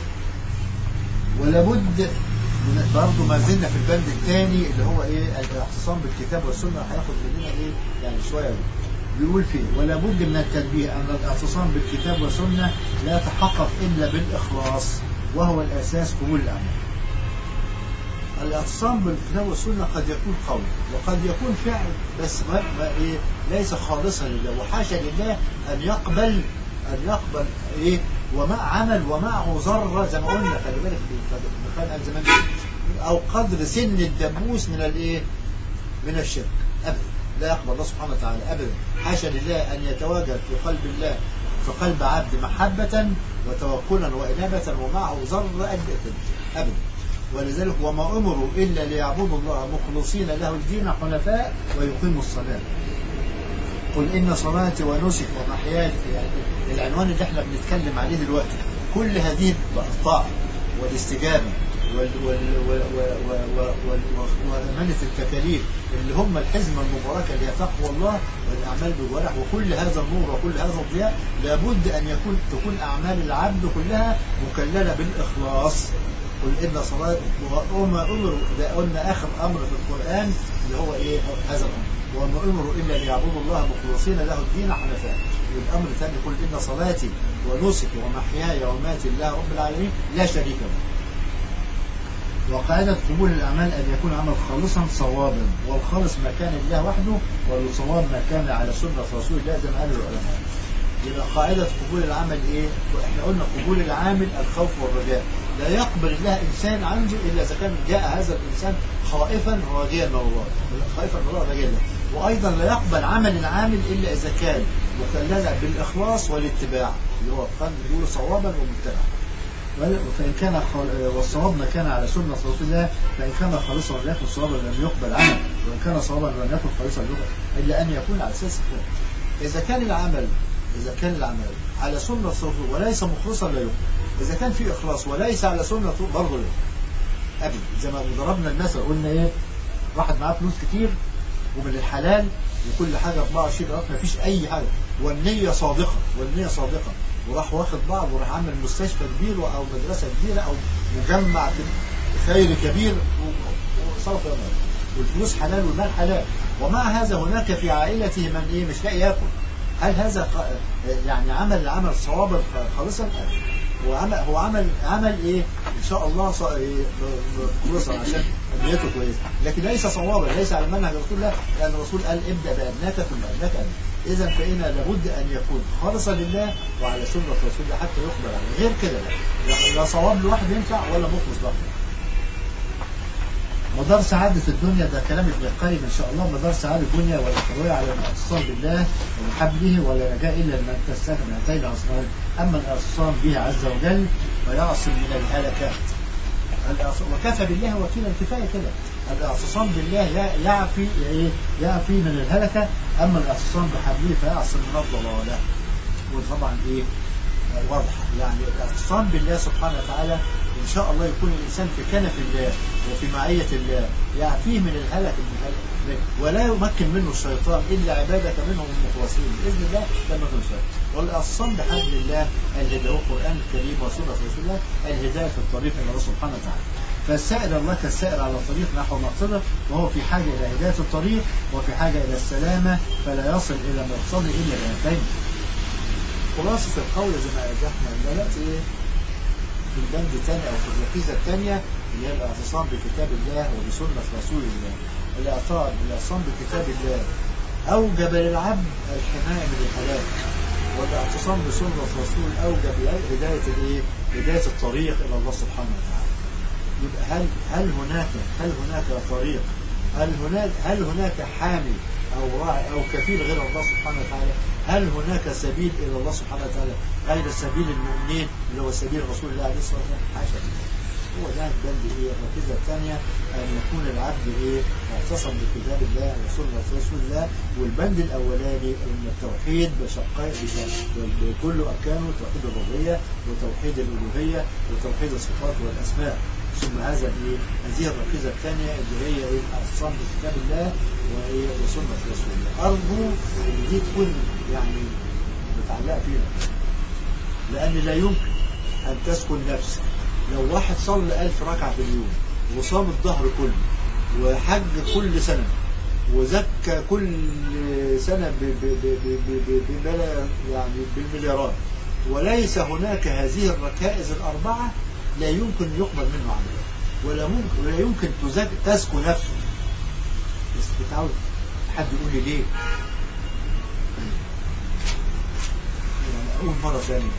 ولابد برضه ما زلنا في البند الثاني اللي هو ايه الاعتصام بالكتاب والسنه هياخد مننا ايه يعني شويه بيقول فيه ولا بد من التنبيه ان الاعتصام بالكتاب والسنه لا يتحقق الا بالاخلاص وهو الاساس قبول الاعمال. الاعتصام بالكتاب والسنه قد يكون قول وقد يكون فعل بس ما, ما ايه ليس خالصا لله وحاشا لله ان يقبل ان يقبل ايه ومع عمل ومعه ذره زي ما قلنا خلي بالك كان زمان او قدر سن الدبوس من الايه؟ من الشرك ابدا لا يقبل الله سبحانه وتعالى ابدا حاشا لله ان يتواجد في قلب الله في قلب عبد محبة وتوكلا وإنابة ومعه ذرة أبدا ولذلك وما أمروا إلا ليعبدوا الله مخلصين له الدين حنفاء ويقيموا الصلاة قل إن صلاتي ونسك ومحياي يعني العنوان اللي احنا بنتكلم عليه دلوقتي كل هذه الطاعة والاستجابة وأمانة التكاليف اللي هم الحزمة المباركة اللي هي تقوى الله والأعمال بالورع وكل هذا النور وكل هذا الضياء لابد أن يكون تكون أعمال العبد كلها مكللة بالإخلاص قل إن صلاة وما أمروا ده قلنا آخر أمر في القرآن اللي هو إيه هذا الأمر وما أمروا إلا ليعبدوا الله مخلصين له الدين حنفاء والأمر الثاني قل إن صلاتي ونسكي ومحياي وماتي لله رب العالمين لا شريك له وقاعدة قبول الأعمال أن يكون عمل خالصا صوابا والخالص ما كان لله وحده والصواب ما كان على سنة رسول الله زي ما قال العلماء يبقى قاعدة قبول العمل إيه؟ احنا قلنا قبول العامل الخوف والرجاء لا يقبل الله إنسان عنده إلا إذا كان جاء هذا الإنسان خائفا راجيا من الله خائفا من الله راجيا له وأيضا لا يقبل عمل العامل إلا إذا كان مكللا بالإخلاص والاتباع اللي هو قد يقول صوابا ومتبعا فإن كان والصواب ما كان على سنة رسول الله فإن كان خالصا ولم يكن صوابا لم يقبل عنه وإن كان صوابا لم يكن خالصا يقبل إلا أن يكون على أساس إذا كان العمل إذا كان العمل على سنة رسول وليس مخلصا لا يقبل إذا كان في إخلاص وليس على سنة برضه لا أبي زي ما ضربنا المثل قلنا إيه واحد معاه فلوس كتير ومن الحلال وكل حاجة 24 رقم مفيش أي حاجة والنية صادقة والنية صادقة وراح واخد بعض وراح عامل مستشفى كبير او مدرسة كبيرة او مجمع خير كبير وصرف يا مال. والفلوس حلال والمال حلال ومع هذا هناك في عائلته من ايه مش لاقي ياكل هل هذا ق- يعني عمل عمل صوابا خالصا هو عمل هو عمل عمل ايه ان شاء الله ص- إيه م- م- خلصا عشان نيته كويسه لكن ليس صوابا ليس على منهج رسول الله لان الرسول قال ابدا بابنائك ثم ابنائك أبنائك. اذا فإن لابد ان يكون خالصا لله وعلى سنه رسول الله حتى يقبل عليه غير كده لا لا- لا صواب لوحده ينفع ولا مخلص لوحده مدار سعادة الدنيا ده كلام ابن القيم إن شاء الله مدار سعادة الدنيا والأخروية على الاعتصام بالله وبحبله ولا رجاء إلا لمن تستخدم هاتين الأصنام أما الاعتصام به عز وجل فيعصم من الهلكات الاعتصام- وكفى بالله وكيلا كفاية كده الاعتصام بالله يع- يعفي إيه؟ يعفي من الهلكة أما الاعتصام بحبله فيعصم من الضلالة وطبعا إيه واضحة يعني الاعتصام بالله سبحانه وتعالى إن شاء الله يكون الإنسان في كنف الله وفي معية الله يعفيه من الهلك من الهلك ولا يمكن منه الشيطان إلا عبادك منهم المخلصين بإذن الله لما تنصر والاعتصام بحبل الله الهدى هو القرآن الكريم وسنة رسول الله الهداية في الطريق إلى الله سبحانه وتعالى فالسائر الله كالسائر على الطريق نحو مقصده وهو في حاجة إلى هداية الطريق وفي حاجة إلى السلامة فلا يصل إلى مقصده إلا بهاتين خلاصة القول زي ما احنا دلوقتي ايه في البند الثاني او في الركيزة الثانية اللي هي الاعتصام بكتاب الله وبسنة رسول الله الاعتصام الاعتصام بكتاب الله اوجب للعبد الحماية من الهلاك والاعتصام بسنة رسول اوجب هداية الايه هداية الطريق الى الله سبحانه وتعالى يبقى هل هل هناك هل هناك طريق هل هناك هل هناك حامي او راعي او كفيل غير الله سبحانه وتعالى هل هناك سبيل الى الله سبحانه وتعالى غير سبيل المؤمنين اللي هو سبيل رسول الله عليه الصلاه والسلام حاشا هو ده البند ايه الركيزه الثانيه ان يكون العبد ايه معتصم بكتاب الله وسنه رسول الله والبند الاولاني ان التوحيد بشقين بكل اركانه توحيد الربوبيه وتوحيد الالوهيه وتوحيد الصفات والاسماء ثم هذا ايه هذه الركيزه الثانيه اللي هي ايه الاعتصام بكتاب الله وايه وسنه رسول الله ارجو ان دي تكون يعني متعلقه فينا لان لا يمكن ان تسكن نفسك لو واحد صلى ألف ركعة في اليوم وصام الظهر كله وحج كل سنة وزكى كل سنة ب ب ب ب ب ب ببلا- يعني بالمليارات وليس هناك هذه الركائز الأربعة لا يمكن يقبل منه عمل ولا ممكن ولا يمكن تزك تزكو نفسه بس بتعود حد يقول لي ليه؟ يعني أول مرة ثانية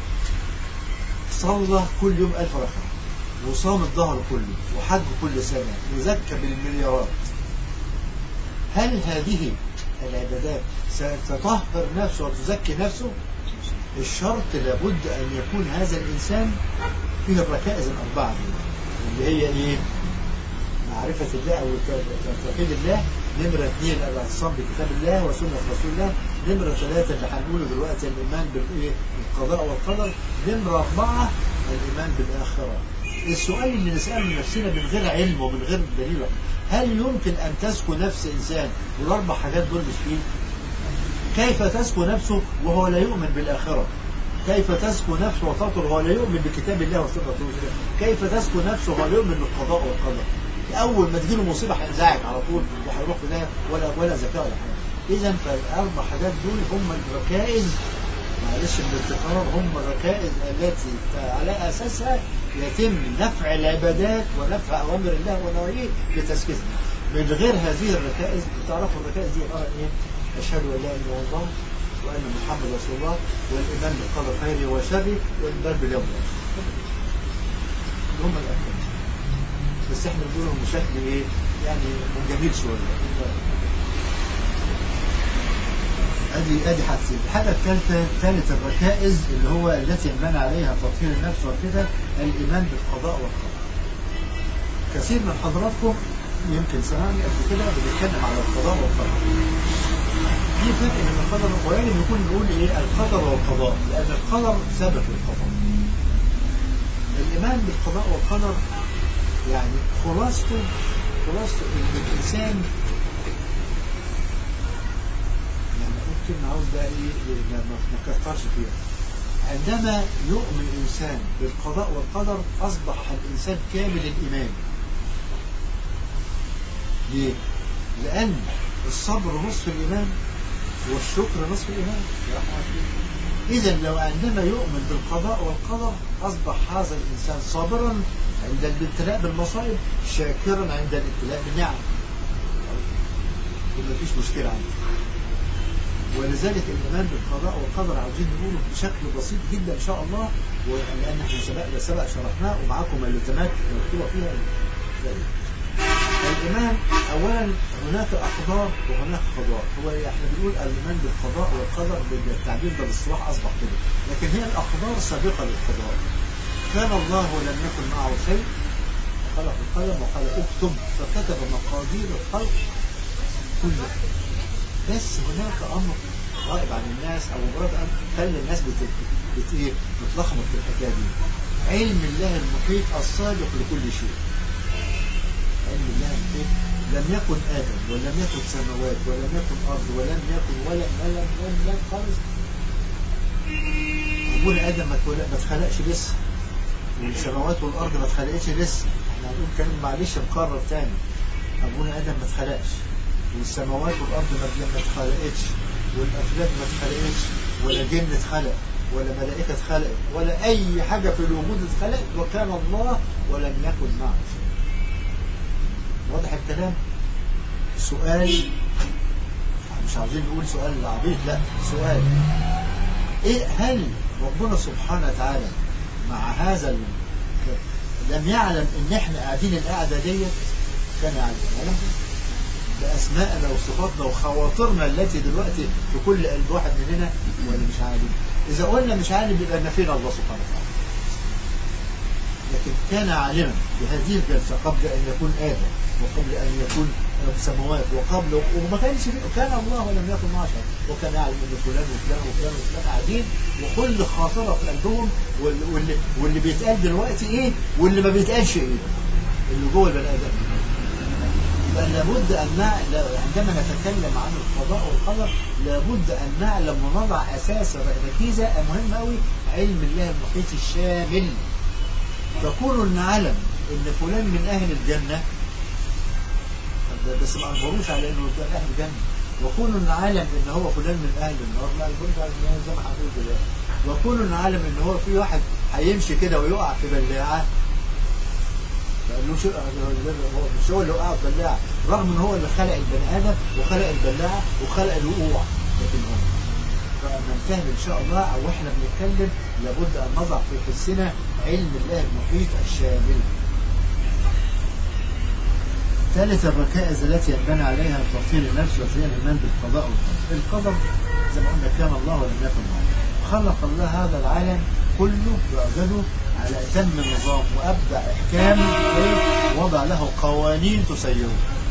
صلى كل يوم ألف ركعة وصام الظهر كله وحج كل سنة وزكى بالمليارات هل هذه العبادات ستطهر نفسه وتزكي نفسه الشرط لابد أن يكون هذا الإنسان فيه الركائز الأربعة دي اللي هي إيه معرفة الله أو توحيد الله نمرة اثنين الاعتصام بكتاب الله وسنة رسول الله نمرة ثلاثة اللي هنقوله دلوقتي الإيمان بالإيه بالقضاء والقدر نمرة أربعة الإيمان بالآخرة السؤال اللي نسأله نفسنا من غير علم ومن غير دليل هل يمكن أن تسكو نفس إنسان والأربع حاجات دول مش فيه؟ كيف تسكو نفسه وهو لا يؤمن بالآخرة كيف تسكو نفسه وتطر وهو لا يؤمن بكتاب الله وسنة رسول الله كيف تسكو نفسه وهو لا يؤمن بالقضاء والقدر اول ما تجيله مصيبه هينزعج على طول وهيروح في ده ولا ولا زكاه ولا حاجه اذا فالاربع حاجات دول هم الركائز معلش من التكرار هم الركائز التي على اساسها يتم نفع العبادات ونفع اوامر الله ونواهيه لتسكيتها من غير هذه الركائز تعرفوا الركائز دي عباره عن ايه؟ اشهد ان لا اله الا الله وان محمد رسول الله والايمان بالقدر خيره وشره والايمان باليوم الاخر هم الاركان بس احنا بنقولهم بشكل ايه يعني جميل شويه ادي ادي حاجتين الحاجه الثالثه ثالث الركائز اللي هو التي ينبنى عليها تطهير النفس وكده الايمان بالقضاء والقدر كثير من حضراتكم يمكن سمعني قبل كده بنتكلم على القضاء والقدر في فرق بين القدر ويجب يكون نقول ايه القدر والقضاء لان القدر سبب القضاء الايمان بالقضاء والقدر يعني خلاصته خلاصته ان الانسان يعني كلمة عاوز بقى ايه ما ما- ما كترش فيها عندما يؤمن الإنسان بالقضاء والقدر أصبح الإنسان كامل الإيمان ليه؟ لأن الصبر نصف الإيمان والشكر نصف الإيمان إذا لو عندما يؤمن بالقضاء والقدر أصبح هذا الإنسان صابرا عند الابتلاء بالمصائب شاكرا عند الابتلاء بالنعم يبقى مفيش مشكلة عنده ولذلك الإيمان بالقضاء والقدر عاوزين نقوله بشكل بسيط جدا إن شاء الله ولأن احنا سبق سبق شرحناه ومعاكم الالتزامات مكتوبة فيها ذلك. الإيمان أولا هناك أقدار وهناك قضاء هو احنا بنقول الإيمان بالقضاء والقدر بالتعبير ده بالصلاح أصبح كده لكن هي الأقدار سابقة للقضاء كان الله ولم يكن معه شيء خلق القلم وقال اكتب فكتب مقادير الخلق كله بس هناك امر غائب عن الناس او مجرد امر خلي الناس بت بت ايه بتلخبط في الحكايه دي علم الله المحيط السابق لكل شيء علم الله المحيط لم يكن ادم ولم يكن سماوات ولم يكن ارض ولم يكن ولا لم لم لم خالص ابونا ادم ما اتولد- ما اتخلقش لسه والسماوات والارض ما اتخلقتش لسه احنا هنقول كلام معلش نكرر تاني ابونا ادم ما اتخلقش والسماوات والارض ما ما اتخلقتش والافلاك ما اتخلقتش ولا جن اتخلق ولا ملائكه اتخلقت ولا اي حاجه في الوجود اتخلقت وكان الله ولم يكن معه شيء واضح الكلام سؤال مش عاوزين نقول سؤال عبيط لا سؤال ايه هل ربنا سبحانه وتعالى مع هذا ال... لم يعلم ان احنا قاعدين القعده ديت كان يعلم يعلم باسمائنا وصفاتنا وخواطرنا التي دلوقتي في كل قلب واحد مننا ولا مش عالم اذا قلنا مش عالم يبقى نفينا الله سبحانه وتعالى لكن كان عالما بهذه الجلسه قبل ان يكون ادم وقبل ان يكون سماوات وقبل وما كانش فيه كان الله ولم يكن معه شيء وكان يعلم ان فلان وفلان وفلان وفلان قاعدين وكل خاطره في قلبهم وال- واللي, واللي بيتقال دلوقتي ايه واللي ما بيتقالش ايه اللي جوه البني ادم يبقى لابد ان نع- عندما نتكلم عن القضاء والقدر لابد ان نعلم ونضع اساس ركيزه مهمه قوي علم الله المحيط الشامل فكون نعلم ان فلان من اهل الجنه بس ما اجبروش على انه كان اهل الجنه وكون نعلم ان هو فلان من اهل النار ما اجبروش على انه زي ما هنقول دلوقتي وكون نعلم ان هو في واحد هيمشي كده ويقع في بلاعه فقال له شو هو مش هو اللي وقع في بلاعه رغم ان هو اللي خلق البني ادم وخلق البلاعه وخلق الوقوع لكن هو فننتهي ان شاء الله او احنا بنتكلم لابد ان نضع في حسنا علم الله المحيط الشامل ثالث الركائز التي ينبني عليها تطهير النفس وهي الايمان بالقضاء والقدر. القدر زي ما قلنا كان الله ولم يكن معه. خلق الله هذا العالم كله واوجده على اتم نظام وابدع احكام وضع له قوانين تسيره.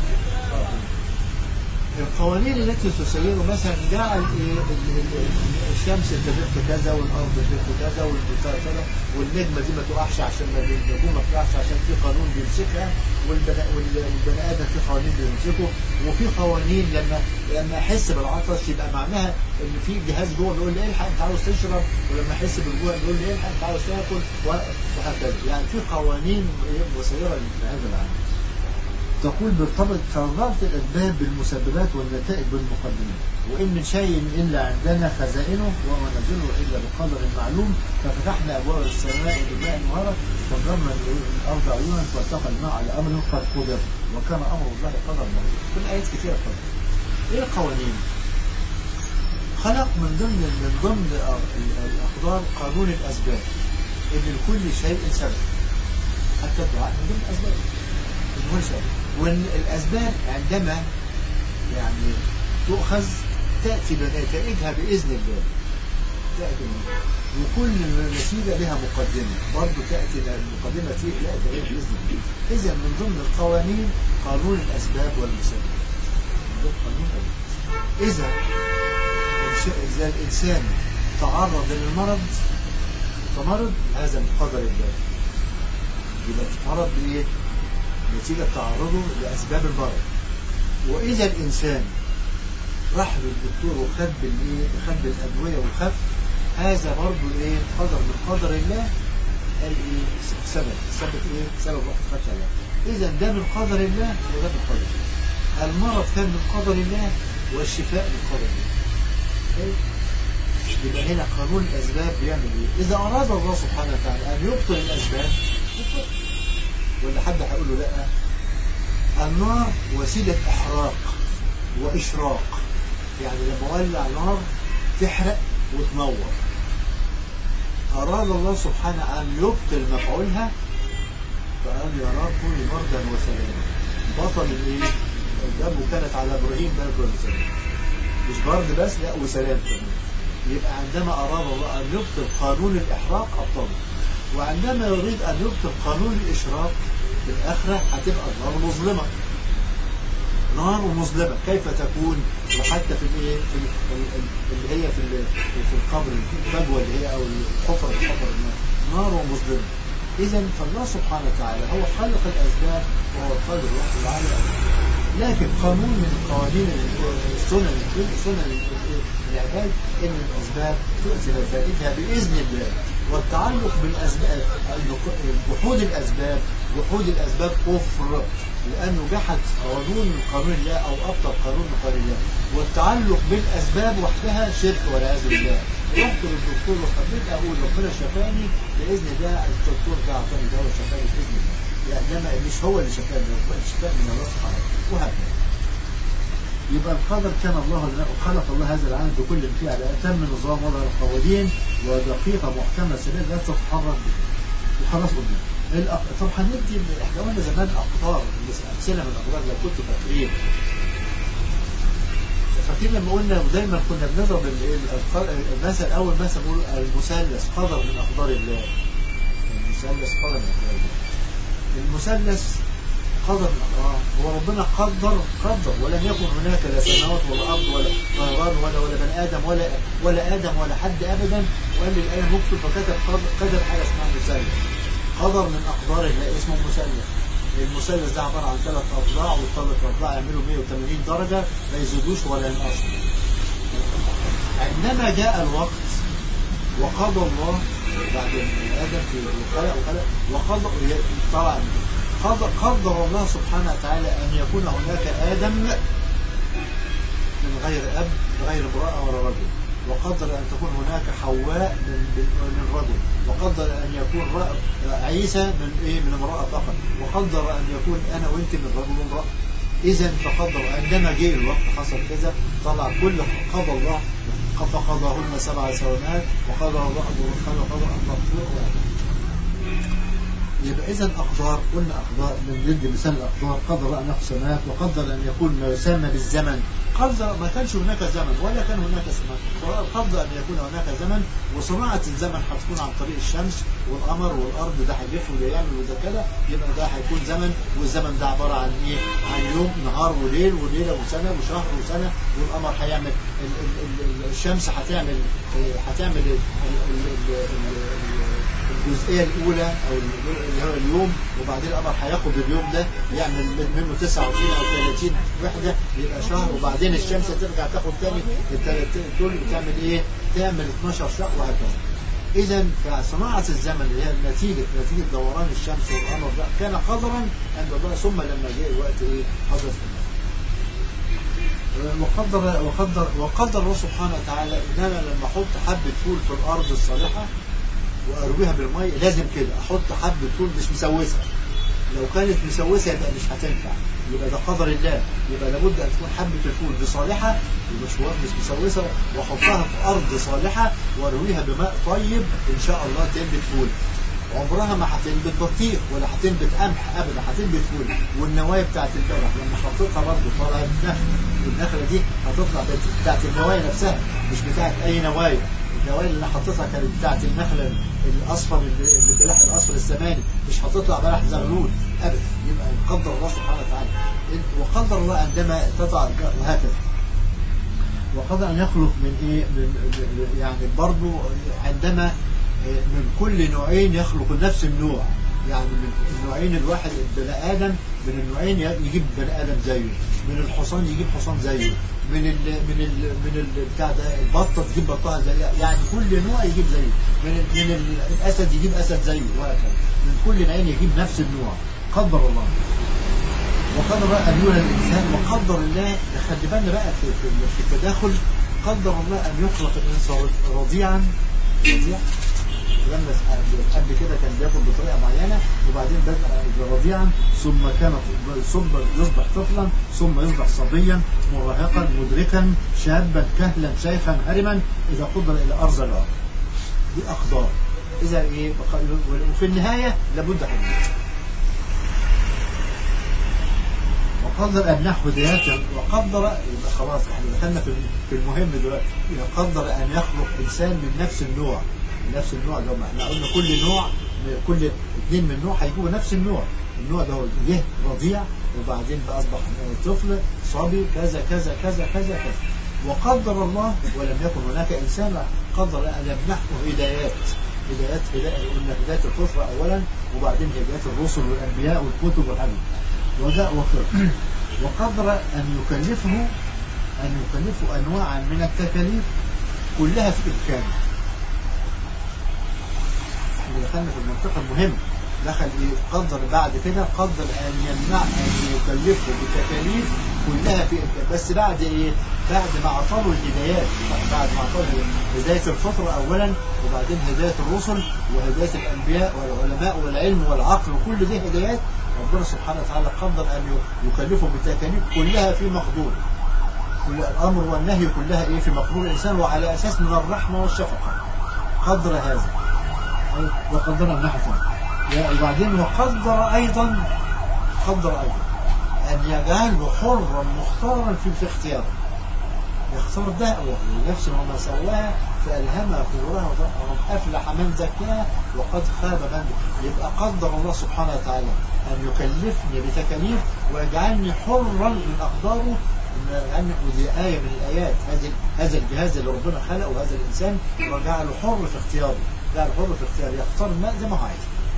القوانين التي تسيره مثلا جعل إيه ال- ال- ال- الشمس تدق كذا والارض تدق كذا والبتاع كذا والنجمه دي ما تقعش عشان ما النجوم ما تقعش عشان في قانون بيمسكها والبني, وال- والبني ادم في قوانين بيمسكه وفي قوانين لما لما احس بالعطش يبقى معناها ان في جهاز جوه بيقول لي الحق انت عاوز تشرب ولما احس بالجوع بيقول لي الحق انت عاوز تاكل وهكذا يعني في قوانين مسيره لهذا العالم تقول بالطبع كررت الأسباب بالمسببات والنتائج بالمقدمات وإن من شيء إلا عندنا خزائنه وما نزله إلا بقدر معلوم ففتحنا أبواب السماء بماء مبارك فضربنا الأرض عيونا فالتقى الماء على أمر قد قدر وكان أمر الله قدر موجود كل آيات كثيرة قدر إيه القوانين؟ خلق من ضمن من ضمن ال- الأقدار قانون الأسباب إن لكل شيء سبب حتى الدعاء من ضمن الأسباب من هو سبب وان الاسباب عندما يعني تؤخذ تاتي بنتائجها باذن الله تاتي من وكل نتيجه لها مقدمه برضه تاتي المقدمه تاتي باذن الله اذا من ضمن القوانين قانون الاسباب والمسبب من ضمن قانون الأسباب. اذا الش- اذا الانسان تعرض للمرض فمرض هذا من قدر الله يبقى تتعرض لايه؟ نتيجة تعرضه لأسباب المرض وإذا الإنسان راح للدكتور وخد بالايه خد بالادويه وخف هذا برضه ايه قدر من قدر الله قال ايه سبب سبب ايه سبب وقت فتح الله اذا ده من قدر الله وده من قدر الله المرض كان من قدر الله والشفاء من قدر الله طيب؟ يبقى هنا قانون الاسباب بيعمل ايه اذا اراد الله سبحانه وتعالى ان يبطل الاسباب يبطل. ولا حد هيقول له لا النار وسيله احراق واشراق يعني لما اولع نار تحرق وتنور أراد الله سبحانه أن يبطل مفعولها فقال يا رب كوني بردا وسلاما بطل الإيه؟ الجنة كانت على إبراهيم بردا وسلاما مش برد بس لا وسلام كمان يبقى عندما أراد الله أن يبطل قانون الإحراق أبطله وعندما يريد أن يبطل قانون الإشراق في الآخرة هتبقى النار مظلمة نار مظلمة كيف تكون وحتى في الايه في ال- ال- ال- اللي هي في ال- في القبر الفجوة اللي هي او الحفرة الحفر النار نار مظلمة اذا فالله سبحانه وتعالى هو خلق الاسباب وهو القادر على لكن قانون من قوانين السنن سنن العباد ان الاسباب تؤتي نتائجها باذن الله والتعلق بالاسباب جحود الاسباب جحود الاسباب كفر لانه جحد قانون من قانون الله او ابطل قانون من قانون الله والتعلق بالاسباب وحدها شرك والعياذ بالله رحت للدكتور وحبيت اقول ربنا شفاني باذن الله الدكتور ده اعطاني دواء شفاني باذن الله يعني لما مش هو اللي شفاني ربنا شفاني من الله سبحانه وهكذا يبقى القدر كان الله لنا وخلق الله هذا العالم بكل فيه على اتم نظام وضع القوانين ودقيقه محكمه سليمه لا تتحرك به وخلاص قلنا الأق... طب هندي احنا قلنا زمان اقطار امثله من الاقطار لو كنتوا فاكرين فاكرين لما قلنا ودايما كنا بنضرب ال- الأذكار- المثل اول مثل نقول المثلث قدر من اقدار الله المثلث قدر من اقدار الله المثلث قدر من الله هو ربنا قدر قدر ولم يكن هناك لا سماوات ولا ارض ولا طيران ولا ولا بني ادم ولا ولا ادم ولا حد ابدا وقال لي الايه مكتوب فكتب قدر, قدر حاجه اسمها مثلث قدر من اقدار الله اسمه مثلث المثلث ده عباره عن ثلاث اضلاع والثلاث اضلاع يعملوا 180 درجه ما يزيدوش ولا ينقصوا عندما جاء الوقت وقضى الله بعد ادم في خلق وخلق وقضى طبعا قدر, قدر الله سبحانه وتعالى ان يكون هناك ادم من غير اب غير امراه ولا رجل وقدر ان تكون هناك حواء من من رجل وقدر ان يكون رأ- عيسى من ايه من امراه فقط وقدر ان يكون انا وانت من رجل وامراه اذا فقدر عندما جه الوقت حصل كذا طلع كل قضى الله فقضاهن سبع سنوات وقدر الله ان وقدر ان تطلق يبقى اذا اقدار قلنا اقدار من ضد مثال الاقدار قدر ان يقسم سماوات وقدر ان يكون ما يسمى بالزمن قدر ما كانش هناك زمن ولا كان هناك زمن قدر ان يكون هناك زمن وصناعه الزمن هتكون عن طريق الشمس والقمر والارض ده هيلف وده يعمل وده كده يبقى ده هيكون زمن والزمن ده عباره عن ايه؟ عن يوم نهار وليل وليله وسنه وشهر وسنه والقمر هيعمل ال- ال- ال- الشمس هتعمل هتعمل ال- ال- ال- ال- الجزئيه الاولى او اللي هو اليوم وبعدين القمر هياخد اليوم ده يعمل منه 29 او 30 وحده يبقى شهر وبعدين الشمس ترجع تاخد تاني ال 30 دول بتعمل ايه؟ تعمل 12 شهر وهكذا. اذا فصناعه الزمن اللي هي نتيجه نتيجه دوران الشمس والقمر ده كان قدرا عند الله ثم لما جاء الوقت ايه؟ حدث وقدر وقدر وقدر الله سبحانه وتعالى ان انا لما احط حبه فول في الارض الصالحه وارويها بالميه لازم كده احط حبه فول مش مسوسه لو كانت مسوسه يبقى مش هتنفع يبقى ده قدر الله يبقى لابد ان تكون حبه الفول دي صالحه ومش مش مسوسه واحطها في ارض صالحه وارويها بماء طيب ان شاء الله تنبت فول عمرها ما هتنبت بطيخ ولا هتنبت قمح ابدا هتنبت فول والنوايا بتاعت البلح لما حطيتها برضه طلعت نخله والنخله دي هتطلع بتاعت النوايا نفسها مش بتاعت اي نوايا النوايا اللي انا حطيتها كانت بتاعت النخله الاصفر اللي البلح الاصفر السماني مش هتطلع بلح زغلول ابدا يبقى قدر الله سبحانه وتعالى وقدر الله عندما تضع وهكذا وقدر ان يخلق من ايه من يعني برضه عندما من كل نوعين يخلق نفس النوع يعني من النوعين الواحد البني ادم من النوعين يجيب بني ادم زيه من الحصان يجيب حصان زيه من ال من ال من ال بتاع ده البطه تجيب بطها زيه يعني كل نوع يجيب زيه من ال من ال الاسد يجيب اسد زيه وهكذا من كل نوعين يجيب نفس النوع قدر الله وقدر أن يولد الإنسان وقدر الله خلي بالنا بقى في, في, في التداخل قدر الله أن يخلق الإنسان رضيعا رضيع لما قبل كده كان بياكل بطريقه معينه وبعدين بدا رضيعا ثم كان ثم يصبح طفلا ثم يصبح صبيا مراهقا مدركا شابا كهلا شيخا هرما اذا قدر الى ارض العمر دي اقدار اذا ايه وفي النهايه لابد حدود وقدر أن هدايات وقدر يبقى خلاص احنا دخلنا في في المهم دلوقتي قدر أن يخلق إنسان من نفس النوع من نفس النوع ده ما احنا قلنا كل نوع كل اثنين من نوع هيجيبوا نفس النوع النوع ده هو جه رضيع وبعدين بقى أصبح طفل صبي كذا كذا كذا كذا كذا وقدر الله ولم يكن هناك إنسان قدر أن يمنحه هدايات هدايات هداية قلنا هداية الفطرة أولا وبعدين هدايات الرسل والأنبياء والكتب والحديث وده وخير وقدر أن يكلفه أن يكلفه أنواعا من التكاليف كلها في إمكانه احنا دخلنا في المنطقة المهمة دخل ايه قدر بعد كده قدر أن يمنع أن يكلفه بتكاليف كلها في إمكانه بس بعد إيه بعد ما أعطاه الهدايات بعد ما أعطاه هداية الفطرة أولا وبعدين هداية الرسل وهداية الأنبياء والعلماء والعلم والعقل وكل دي هدايات ربنا سبحانه وتعالى قدر أن يكلفه بالتكاليف كلها في مقدوره كل الأمر والنهي كلها إيه في مقدور الإنسان وعلى أساس من الرحمة والشفقة قدر هذا وقدر النحو وبعدين وقدر أيضا قدر أيضا أن يجعله حرا مختارا في, في اختياره يختار ده لنفسه وما سواها فألهمها فجورها وقد أفلح من زكاها وقد خاب من يبقى قدر الله سبحانه وتعالى أن يكلفني بتكاليف ويجعلني حرا من أقداره أن ودي آية من الآيات هذا هذا الجهاز اللي ربنا خلقه وهذا الإنسان وجعله حر في اختياره جعله حر في اختياره يختار الماء زي ما هو عايز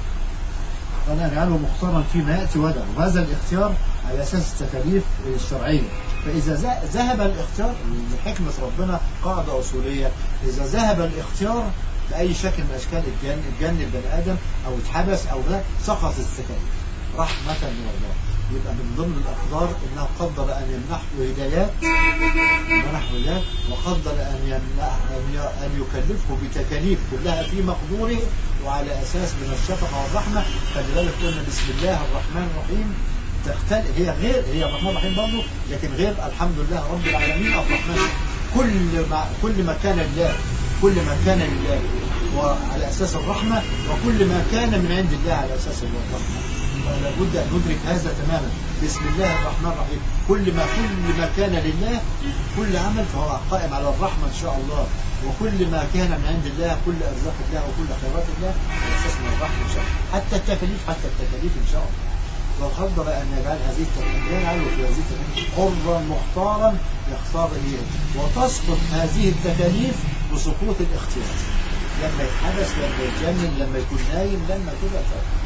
وأنا أجعله مختارا فيما يأتي ودع وهذا الاختيار على أساس التكاليف الشرعية فإذا ذهب الاختيار من حكمة ربنا قاعدة أصولية إذا ذهب الاختيار بأي شكل من أشكال الجن الجن البني آدم أو اتحبس أو ده سقط التكاليف رحمة من الله يبقى من ضمن الأقدار أنه قدر أن يمنحه هدايات منحه هدايات وقدر أن يمنح أن يكلفه بتكاليف كلها في مقدوره وعلى أساس من الشفقة والرحمة خلي بالك قلنا بسم الله الرحمن الرحيم تختلف هي غير هي الرحمن الرحيم برضه لكن غير الحمد لله رب العالمين الرحمن كل ما كل ما كان لله كل ما كان لله وعلى أساس الرحمة وكل ما كان من عند الله على أساس الرحمة ولا بد أن ندرك هذا تماما بسم الله الرحمن الرحيم كل ما كل ما كان لله كل عمل فهو قائم على الرحمة إن شاء الله وكل ما كان من عند الله كل أرزاق الله وكل خيرات الله على أساس من الرحمة إن شاء الله حتى التكاليف حتى التكاليف إن شاء الله وقدر أن يجعل هذه التكاليف يجعل في هذه التكاليف حرا مختارا يختار إيه وتسقط هذه التكاليف بسقوط الاختيار لما يتحبس لما يتجنن لما يكون نايم لما كده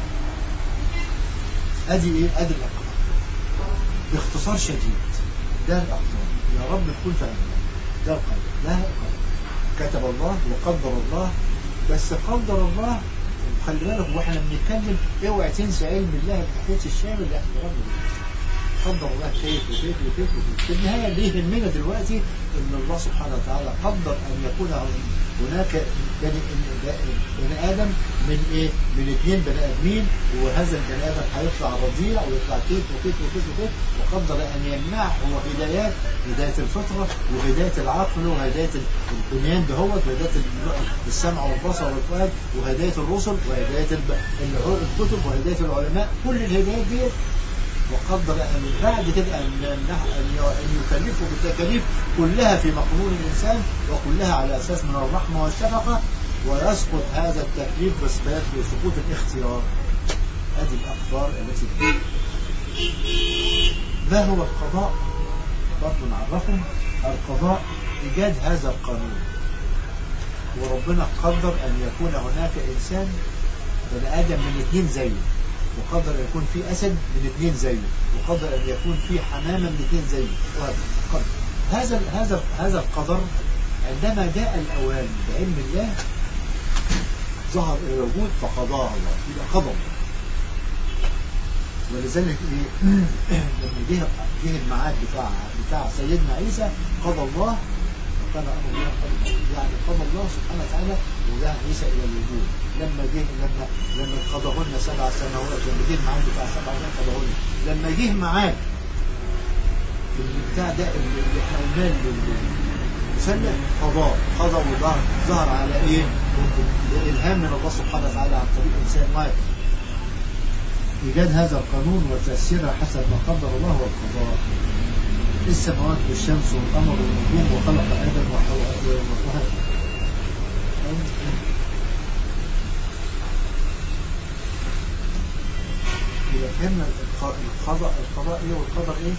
ادي ايه ادي الاقدار باختصار شديد ده الاقدار يا رب تكون فاهمين ده القدر ده القدر كتب الله وقدر الله بس قدر الله خلي بالك واحنا بنتكلم اوعى تنسى علم الله الحديث الشامل اللي احنا رب قدر الله كيف وكيف وكيف وكيف في النهايه اللي يهمنا دلوقتي ان الله سبحانه وتعالى قدر ان يكون هناك بني, بني ادم من ايه؟ من اثنين بني ادمين وهذا البني ادم هيطلع رضيع ويطلع كيف وكيف وكيف وكيف وقدر ان يمنعه هدايات هدايه الفطره وهدايه العقل وهدايه البنيان دهوت وهدايه السمع والبصر والفؤاد وهدايه الرسل وهدايه الكتب وهدايه العلماء كل الهدايات دي وقدر أن بعد كده أن أن يكلفه بالتكاليف كلها في مقدور الإنسان وكلها على أساس من الرحمة والشفقة ويسقط هذا التكليف بس بسقوط الاختيار هذه الأقدار التي ما هو القضاء برضه نعرفهم القضاء إيجاد هذا القانون وربنا قدر أن يكون هناك إنسان بني آدم من اثنين زيه وقدر أن يكون في أسد من اثنين زيه وقدر أن يكون في حمامة من اثنين زيه وهذا قدر. هذا ال- هذا ال- هذا القدر عندما جاء الأوان بعلم الله ظهر إلى الوجود فقضاها الله يبقى قضى الله. ولذلك إيه؟ لما جه جه الميعاد بتاع بتاع سيدنا عيسى قضى الله وكان امر الله قضى يعني قضى الله سبحانه وتعالى وجاء عيسى الى الوجود لما جه لما لما قضاهن سبع سنوات لما جه الميعاد بتاع سبع سنوات قضاهن لما جه ميعاد البتاع ده اللي اللي احنا قلناه المسلح قضاء قضى وظهر ظهر على ايه؟ الالهام من الله سبحانه وتعالى عن طريق انسان واحد إيجاد هذا القانون وتأثيرها حسب ما قدر الله هو القضاء السماوات والشمس والقمر والنجوم وخلق آدم وحواء وهكذا إذا فهمنا الق- القضاء القضاء إيه والقدر إيه؟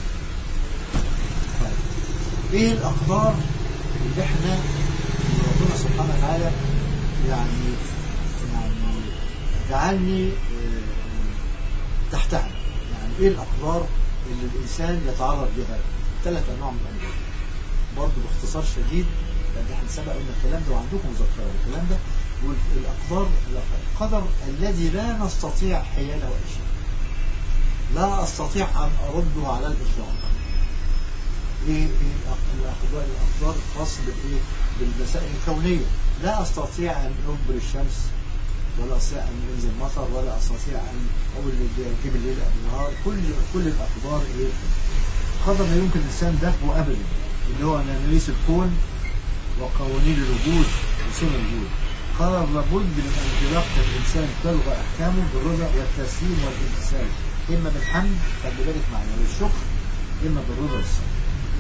طيب إيه الأقدار اللي إحنا اللي ربنا سبحانه وتعالى يعني يعني جعلني آه، تحتها يعني ايه الاقدار اللي الانسان يتعرض لها ثلاث انواع من الانواع برضه باختصار شديد لان احنا سبق قلنا الكلام ده وعندكم مذكره الكلام ده والاقدار القدر الذي لا نستطيع حياله اي شيء لا استطيع ان ارده على الاطلاق ايه ايه الأق- الاقدار الاقدار الخاصه بالايه بالمسائل الكونيه لا استطيع ان اجبر الشمس ولا استطيع ان ينزل مطر ولا استطيع ان اقول جيب الليل قبل النهار كل كل الاقدار ايه قدر لا يمكن الانسان دفعه ابدا اللي هو ناموس الكون وقوانين الوجود وسنن الوجود قرر لابد من انطلاق الانسان تلغى احكامه بالرضا والتسليم والامتثال اما بالحمد خلي بالك معنا والشكر اما بالرضا والصبر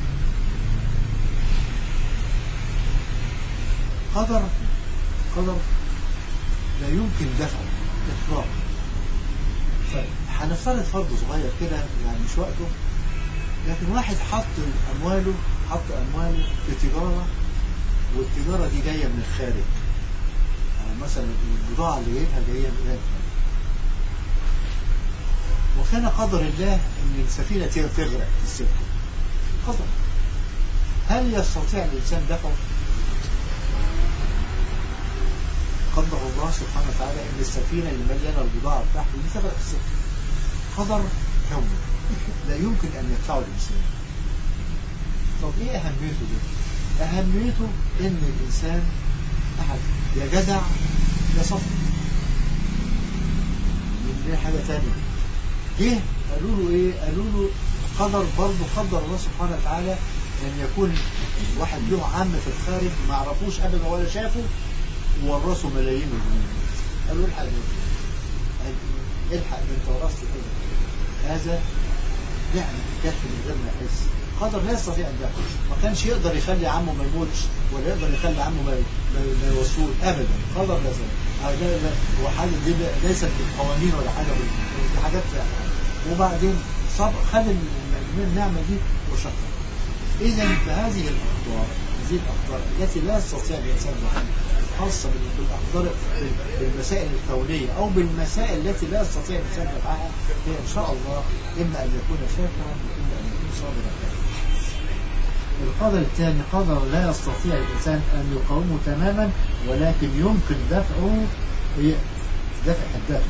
قدر قدر لا يمكن دفعه اطلاقا طيب هنفترض فرض صغير كده يعني مش وقته لكن واحد حط امواله حط امواله في تجاره والتجاره دي جايه من الخارج يعني مثلا البضاعه اللي جايبها جايه من الخارج وكان قدر الله ان السفينه تغرق في السكه قدر هل يستطيع الانسان دفعه؟ قدر الله سبحانه وتعالى ان السفينه اللي مليانه البضاعه بتاعته دي تغرق في السكه قدر كوني لا يمكن ان يدفعه الانسان طب ايه اهميته ده؟ اهميته ان الانسان احد يا جدع يا صفر من حاجه ثانيه جه قالوا له ايه؟ قالوا له قدر برضه قدر الله سبحانه وتعالى ان يكون واحد له عم في الخارج ما يعرفوش ابدا ولا شافه وورثوا ملايين الجنيه قالوا الحق ده. قال الحق ده انت ورثت كده هذا نعمة جت من غير ما يحس قدر لا يستطيع ان ياكل ما كانش يقدر يخلي عمه ما يموتش ولا يقدر يخلي عمه ما ما, ما يوصول ابدا قدر لا زال هذا لا وحاجه دي لا- ليست بالقوانين ولا حاجه بال- دي حاجات وبعدين صب خد ال- النعمه دي وشكر اذا فهذه الاقدار هذه الاقدار التي لا يستطيع الانسان دفعها خاصه بال- بالاقدار بال- بالمسائل الكونيه او بالمسائل التي لا يستطيع الانسان دفعها هي ان شاء الله اما ان يكون شاكرا واما ان يكون صابرا القدر الثاني قدر لا يستطيع الانسان ان يقاومه تماما ولكن يمكن دفعه هي دفع الدفع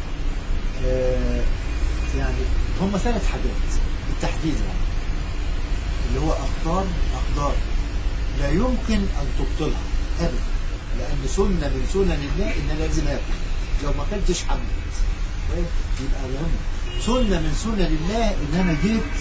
آه يعني هم ثلاث حاجات بالتحديد يعني اللي هو أقدار أقدار لا يمكن أن تبطلها أبدا لأن سنة من سنن الله إن أنا لازم آكل لو ما أكلتش هموت كويس؟ يبقى مهم سنة من سنن الله إن أنا جيت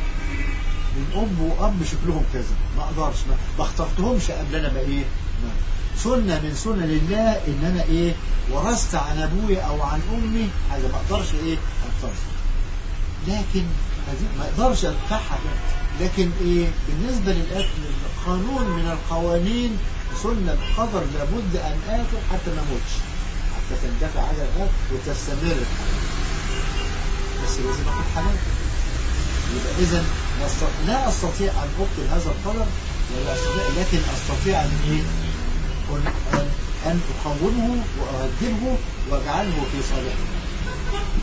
من أم وأب شكلهم كذا ما أقدرش ما, ما اخترتهمش قبل أنا بقى إيه ما. سنة من سنن الله إن أنا إيه ورثت عن أبويا أو عن أمي حاجة ما أقدرش إيه أنفذها لكن هذه ما اقدرش ادفعها لكن ايه بالنسبه للاكل قانون من القوانين سنه القدر لابد ان اكل حتى ما اموتش حتى تندفع على الاكل وتستمر الحياه بس لازم اكل حلال يبقى اذا لا أست- لا استطيع ان ابطل هذا القدر ولا استطيع لكن استطيع ان ايه أن- ان ان اقومه واهذبه واجعله في صالحه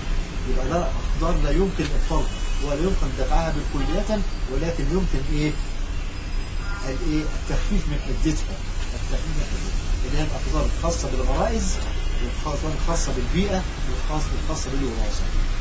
يبقى ده اقدار لا يمكن ابطالها ولا يمكن دفعها بالكلية ولكن يمكن ايه الايه التخفيف من حدتها التخفيف من حدتها اللي هي الاقدار الخاصة بالغرائز والخاصة الخاصة بالبيئة والخاصة الخاصة بالوراثة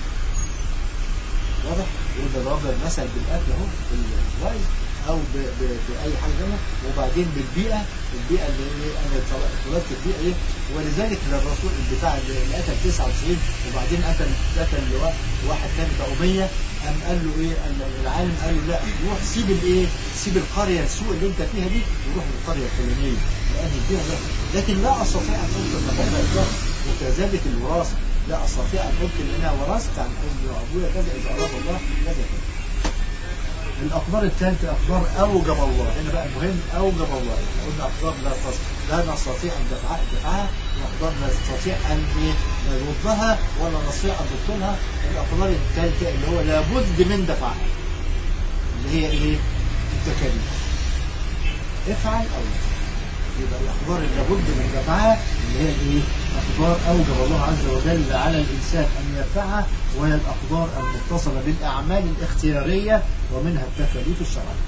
واضح؟ يبقى ضرب المثل بالاكل اهو بالغرائز او ب... ب... باي حاجه ثانيه وبعدين بالبيئه البيئه اللي هي انا اتولدت في البيئه ايه ولذلك الرسول بتاع اللي قتل 99 وبعدين قتل قتل واحد ثاني بتاع 100 قام قال له ايه العالم قال له لا روح سيب الايه سيب القريه السوء اللي انت فيها دي وروح للقريه الفلانيه لان البيئه ده لكن لا استطيع ان انقل مكان الجار وكذلك الوراثه لا استطيع ان انقل ان انا ورثت عن ابن ابويا كذا اذا اراد الله كذا كذا الأقدار الثالثة أقدار أوجب الله هنا بقى المهم أوجب الله قلنا أقدار لا لا نستطيع أن دفعها دفعها وأقدار لا نستطيع أن نردها ولا نستطيع أن نبطلها الأقدار الثالثة اللي هو لابد من دفعها اللي هي إيه؟ التكاليف افعل أو لا يبقى الأقدار اللي لابد من دفعها اللي هي الإيه؟ أقدار أوجب الله عز وجل على الإنسان أن يدفعها وهي الأقدار المتصلة بالأعمال الاختيارية ومنها التكاليف الشرعية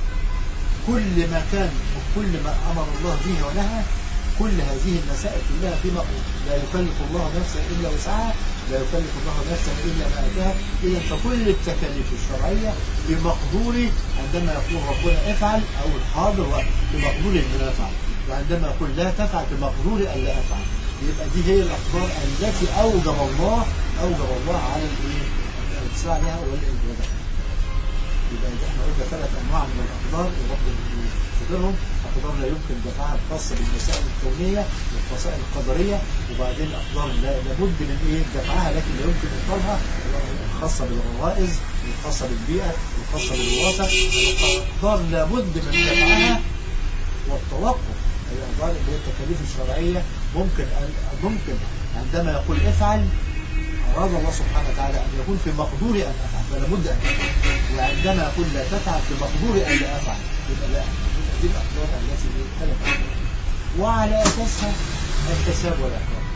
كل ما كان وكل ما أمر الله به ونهى كل هذه المسائل كلها في مقبول لا يكلف الله نفسا إلا وسعها لا يكلف الله نفسا إلا ما أتاها إذا فكل التكاليف الشرعية بمقدور عندما يقول ربنا افعل أو الحاضر بمقدور أن لا أفعل وعندما يقول لا تفعل بمقدور أن لا أفعل يبقى دي هي الأقدار التي أوجب الله أوجب الله على الإيه؟ الاتساع عليها والإنجاز يبقى احنا قلنا ثلاث أنواع من الأقدار ورب يقدرهم أقدار لا يمكن دفعها الخاصة بالمسائل الكونية والمسائل القدرية وبعدين أقدار لابد من إيه دفعها لكن لا يمكن إبطالها الخاصة بالغرائز الخاصة بالبيئة الخاصة بالوراثة أقدار لابد من دفعها والتوقف الأقدار اللي هي التكاليف الشرعية ممكن ممكن عندما يقول افعل أراد الله سبحانه وتعالى أن يكون في مقدوري أن أفعل فلا بد أن أفعل وعندما يقول لا تفعل في مقدوري أن لا أفعل يبقى لا دي الأقدار التي ثلاث وعلى أساسها الحساب والعقاب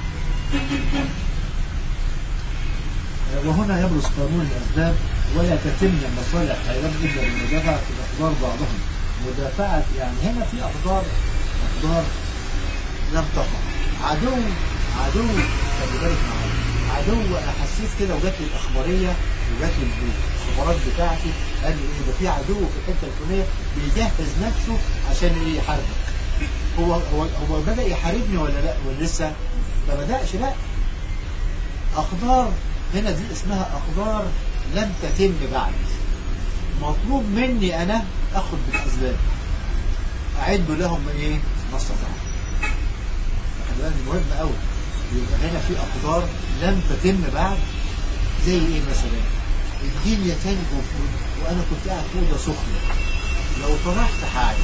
وهنا يبرز قانون الأسباب ولا تتم المصالح خيرات إلا بمدافعة الأقدار بعضهم مدافعة يعني هنا في أقدار أقدار لم تقع عدو عدو خلي بالك معايا عدو انا حسيت كده وجات لي الاخباريه وجات لي الخبرات بتاعتي قال لي ايه ده في عدو في الحته الفلانيه بيجهز نفسه عشان ايه يحاربك هو هو هو بدا يحاربني ولا لا ولا لسه ما بداش لا اقدار هنا دي اسمها اقدار لم تتم بعد مطلوب مني انا اخد بالاسباب اعد لهم ايه ما استطعت خلي بالك مهم قوي يبقى هنا في اقدار لم تتم بعد زي ايه مثلا الدنيا تنجو وانا كنت قاعد في اوضه سخنه لو طرحت حاجه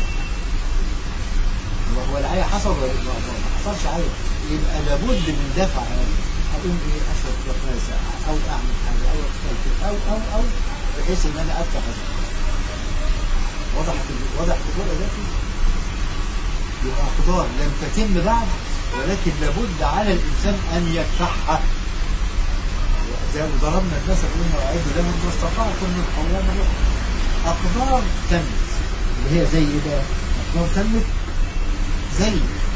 هو العيا حصل ولا ما حصلش عيا يبقى لابد من دفع اقوم ايه اشرب كوبايه ساعه او اعمل حاجه او اغتسل او او او بحيث ان انا افتح وضحت وضحت الصوره دي يبقى اقدار لم تتم بعد ولكن لابد على الإنسان أن يدفعها زي ما ضربنا المثل قلنا وأعدوا لهم ما استطعتم من قوام أقدار تمت اللي هي زي إيه بقى؟ أقدار تمت زي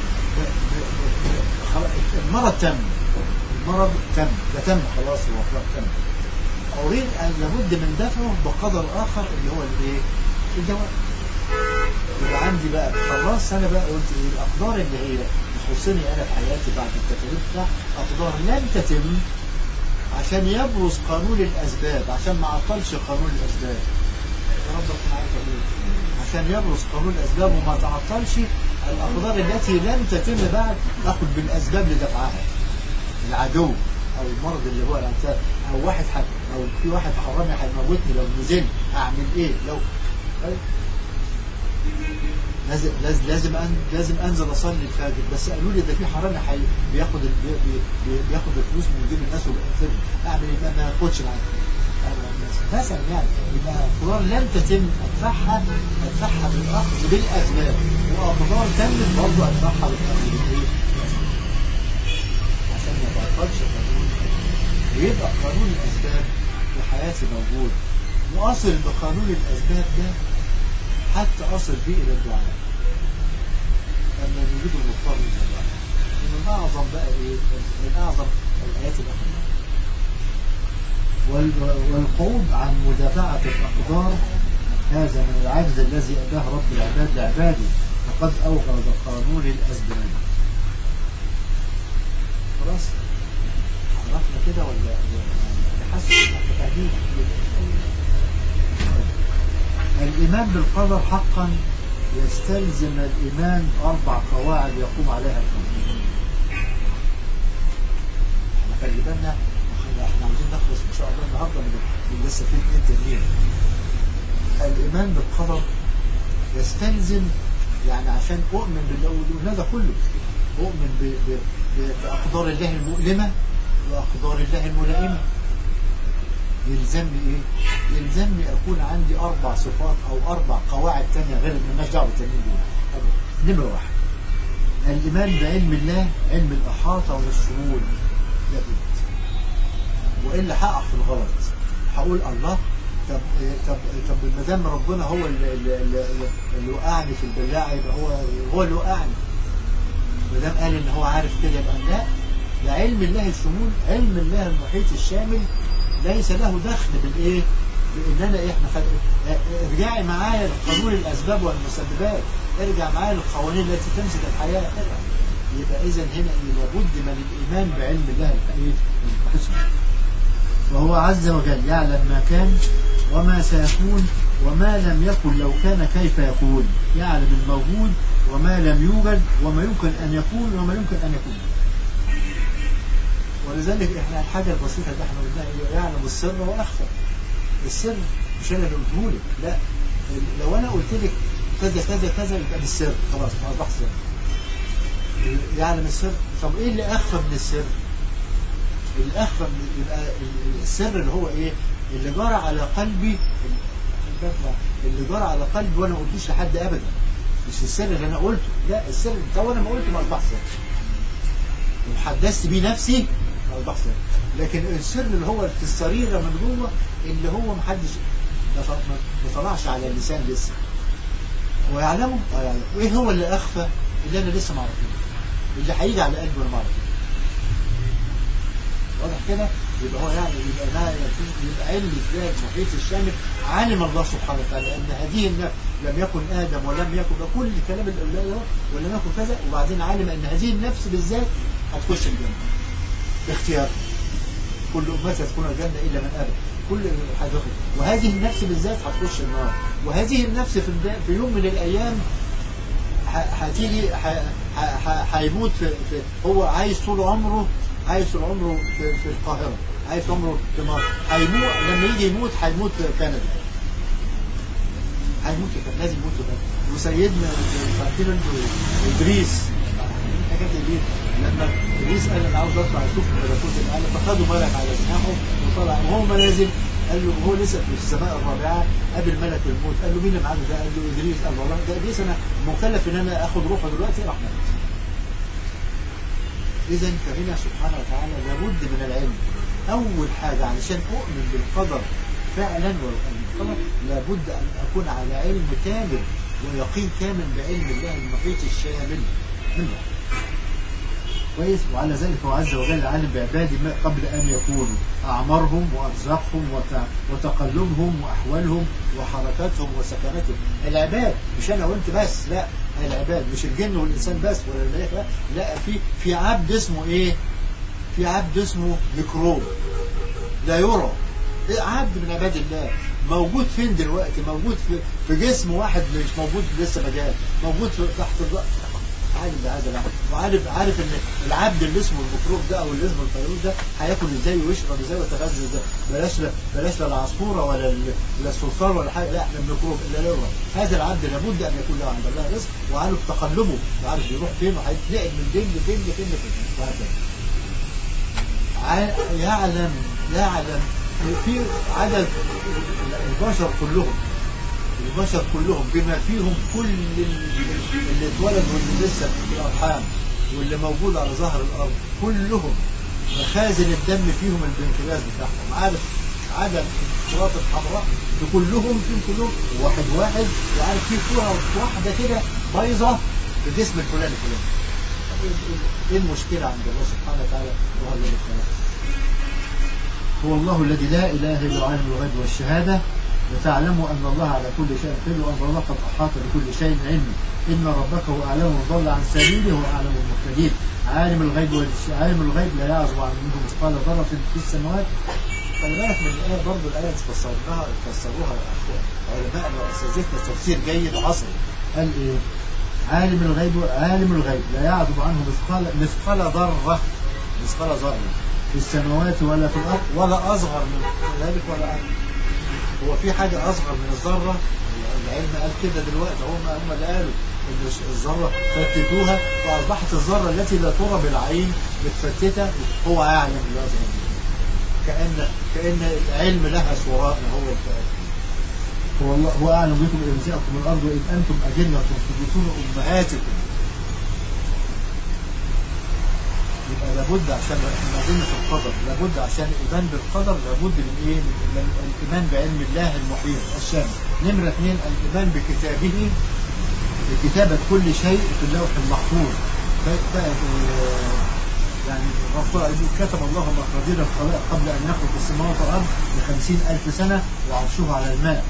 المرض تم المرض تم ده تم خلاص هو تم أريد أن لابد من دفعه بقدر آخر اللي هو الإيه؟ الدواء يبقى عندي بقى خلاص أنا بقى قلت إيه الأقدار اللي هي تخصني أنا في حياتي بعد التكاليف ده أقدار لم تتم عشان يبرز قانون الأسباب عشان ما عطلش قانون الأسباب ربك معاك عشان يبرز قانون الأسباب وما تعطلش الأقدار التي لم تتم بعد أخذ بالأسباب لدفعها العدو أو المرض اللي هو الأنسان أو واحد حد أو في واحد حرامي هيموتني لو نزلت أعمل إيه لو لازم لازم لازم أن لازم انزل اصلي الفجر بس قالوا لي ده في حرامي حي بياخد ال... بي... بي... بياخد الفلوس من جيب الناس وبيقتلهم اعمل ايه ما اخدش معاك مثلا يعني يبقى اقدار لم تتم ادفعها ادفعها بالاخذ بالاسباب واقدار تمت برضه ادفعها بالاخذ بالايه؟ عشان ما تعطلش قانون ويبقى قانون حياتي موجود وأصل بقانون الأسباب ده حتى أصل به إلى الدعاء أما نريد المضطر إلى الدعاء من أعظم بقى إيه من أعظم الآيات الأخرى وال- والقعود عن مدافعة الأقدار هذا من العجز الذي أداه رب العباد لعباده فقد أوغد قانون الأسباب خلاص عرفنا كده ولا ولا حاسس إن إحنا فاهمين الإيمان بالقدر حقا يستلزم الإيمان بأربع قواعد يقوم عليها القانون احنا خلي بالنا احنا احنا عاوزين نخلص ان شاء الله النهارده من من لسه في اثنين تانيين الايمان بالقدر يستلزم يعني عشان اؤمن بالله وقلنا ده كله اؤمن ب- ب- ب- باقدار الله المؤلمه واقدار الله الملائمه يلزمني ايه؟ يلزمني اكون عندي اربع صفات او اربع قواعد تانية غير اللي مالناش دعوه بالتانيين دول أبدا. نمره واحد الايمان بعلم الله علم الاحاطه والشمول ده إيه؟ والا هقع في الغلط هقول الله طب طب طب ما دام ربنا هو اللي, اللي, اللي, اللي وقعني في البلاعه يبقى هو هو اللي وقعني ما دام قال ان هو عارف كده يبقى لا ده علم الله الشمول علم الله المحيط الشامل ليس له دخل بالايه؟ بان انا ايه احنا خد... ارجعي معايا لقانون الاسباب والمسببات ارجع معايا للقوانين التي تمسك الحياه ارجع يبقى اذا هنا لابد من الايمان بعلم الله الايه؟ الحسن وهو عز وجل يعلم ما كان وما سيكون وما لم يكن لو كان كيف يكون يعلم الموجود وما لم يوجد وما يمكن أن يكون وما يمكن أن يكون ولذلك احنا الحاجة البسيطة اللي احنا قلناها هي يعلم السر وأخفى السر مش أنا اللي قلته لك لا لو أنا قلت لك كذا كذا كذا يبقى بالسر خلاص ما أصبح سر يعلم السر طب إيه اللي أخفى من السر؟ الأخفى من يبقى السر اللي هو إيه؟ اللي جرى على قلبي اللي جرى على قلبي وأنا ما قلتوش لحد أبدا مش السر اللي أنا قلته لا السر تو أنا ما قلته ما أصبح سر وحدثت بيه نفسي ما أصبح سر لكن السر اللي هو في السريرة من جوه اللي هو محدش ما طلعش على اللسان لسه هو يعلمه؟ اه يعلمه وايه هو اللي اخفى اللي انا لسه ما عرفتوش اللي هيجي على قلبي وانا ما عرفتوش واضح كده يبقى هو يعني يبقى ما يبقى علم ازاي المحيط الشامل علم الله سبحانه وتعالى ان هذه النفس لم يكن ادم ولم يكن كل الكلام اللي قلناه ده ولم يكن كذا وبعدين علم ان هذه النفس بالذات هتخش الجنه باختيار كل امتي تدخل الجنه الا من ابى كل هتدخل وهذه النفس بالذات هتخش النار وهذه النفس في, في يوم من الايام هتيجي هيموت في, في هو عايش طول عمره عايش طول عمره في, في القاهرة عايش طول عمره في مصر هيموت لما يجي يموت هيموت في كندا هيموت في كندا لازم يموت في كندا وسيدنا فاكرين انتوا ادريس حكايه ادريس لما ادريس قال انا عاوز اطلع اشوف ملكوت الاعلى فخدوا ملك على جناحه وطلع وهو ما نازل قال له وهو لسه في السماء الرابعه قابل ملك الموت قال له مين اللي معاك ده؟ قال له ادريس قال والله ده ادريس انا مكلف ان انا اخد روحه دلوقتي راح مات إذا فهنا سبحانه وتعالى لابد من العلم أول حاجة علشان أؤمن بالقدر فعلا والقدر لابد أن أكون على علم كامل ويقين كامل بعلم الله المحيط الشامل منه كويس وعلى ذلك هو عز وجل عالم بعباده ما قبل أن يكونوا أعمارهم وأرزاقهم وتقلبهم وأحوالهم وحركاتهم وسكناتهم العباد مش أنا وأنت بس لا العباد مش الجن والإنسان بس ولا الملائكة لا في في عبد اسمه إيه؟ في عبد اسمه ميكروب لا يرى عبد من عباد الله موجود فين دلوقتي موجود في, في جسم واحد مش موجود لسه ما جاء موجود في تحت الضغط عارف بهذا العبد وعارف عارف ان العبد اللي اسمه الميكروب ده او اللي اسمه الفيروس ده هياكل ازاي ويشرب ازاي ويتغذى ازاي بلاش بلاش لا العصفوره ولا لا الصرصار ولا حاجه لا احنا الميكروب الا لا هذا العبد لابد ان يكون له عند الله رزق وعارف تقلبه وعارف يروح فين وهيتنقل من فين لفين لفين لفين وهكذا يعلم يعلم في عدد البشر كلهم البشر كلهم بما فيهم كل اللي اتولد واللي لسه في الارحام واللي موجود على ظهر الارض كلهم مخازن الدم فيهم البنكرياس بتاعهم عارف عدم الكرات الحمراء كلهم في كلهم واحد واحد يعني في كرة واحدة كده بايظة في الجسم الفلاني الفلاني طب إيه- ايه المشكلة عند الله سبحانه وتعالى وهو الذي خلق هو الله الذي لا اله الا هو عالم الغيب والشهاده لتعلموا ان الله على كل شيء قدير وان الله قد احاط بكل شيء علما ان ربك هو اعلم من ضل عن سبيله واعلم المهتدين عالم الغيب والش- عالم الغيب لا يعزب عن منه مثقال ذره في السماوات خلي بالك من الايه برضه الايه فسرناها فسروها علماء واساتذتنا تفسير جيد عصري قال ايه؟ عالم الغيب عالم الغيب لا يعزب عنه مثقال مثقال ذره مثقال ذره في السماوات ولا في الارض ولا اصغر من ذلك ولا أكبر. هو في حاجه اصغر من الذره العلم قال كده دلوقتي هم هم اللي قالوا ان الذره فتتوها فاصبحت الذره التي لا ترى بالعين متفتته هو يعلم اللي اصغر منها. كان كان العلم لها صورات هو الفعل. هو الله هو اعلم بكم اذ انشاكم من الارض واذ انتم اجنه في بطون امهاتكم يبقى لابد عشان احنا عايزين في القدر لابد عشان الايمان بالقدر لابد من ايه؟ من الايمان بعلم الله المحيط الشامل. نمره اثنين الايمان بكتابه بكتابه كل شيء في اللوح المحفوظ. ف- ف- يعني الرسول يقول كتب الله مقادير الخلائق قبل ان يخلق السماوات والارض بخمسين الف سنه وعرشه على الماء.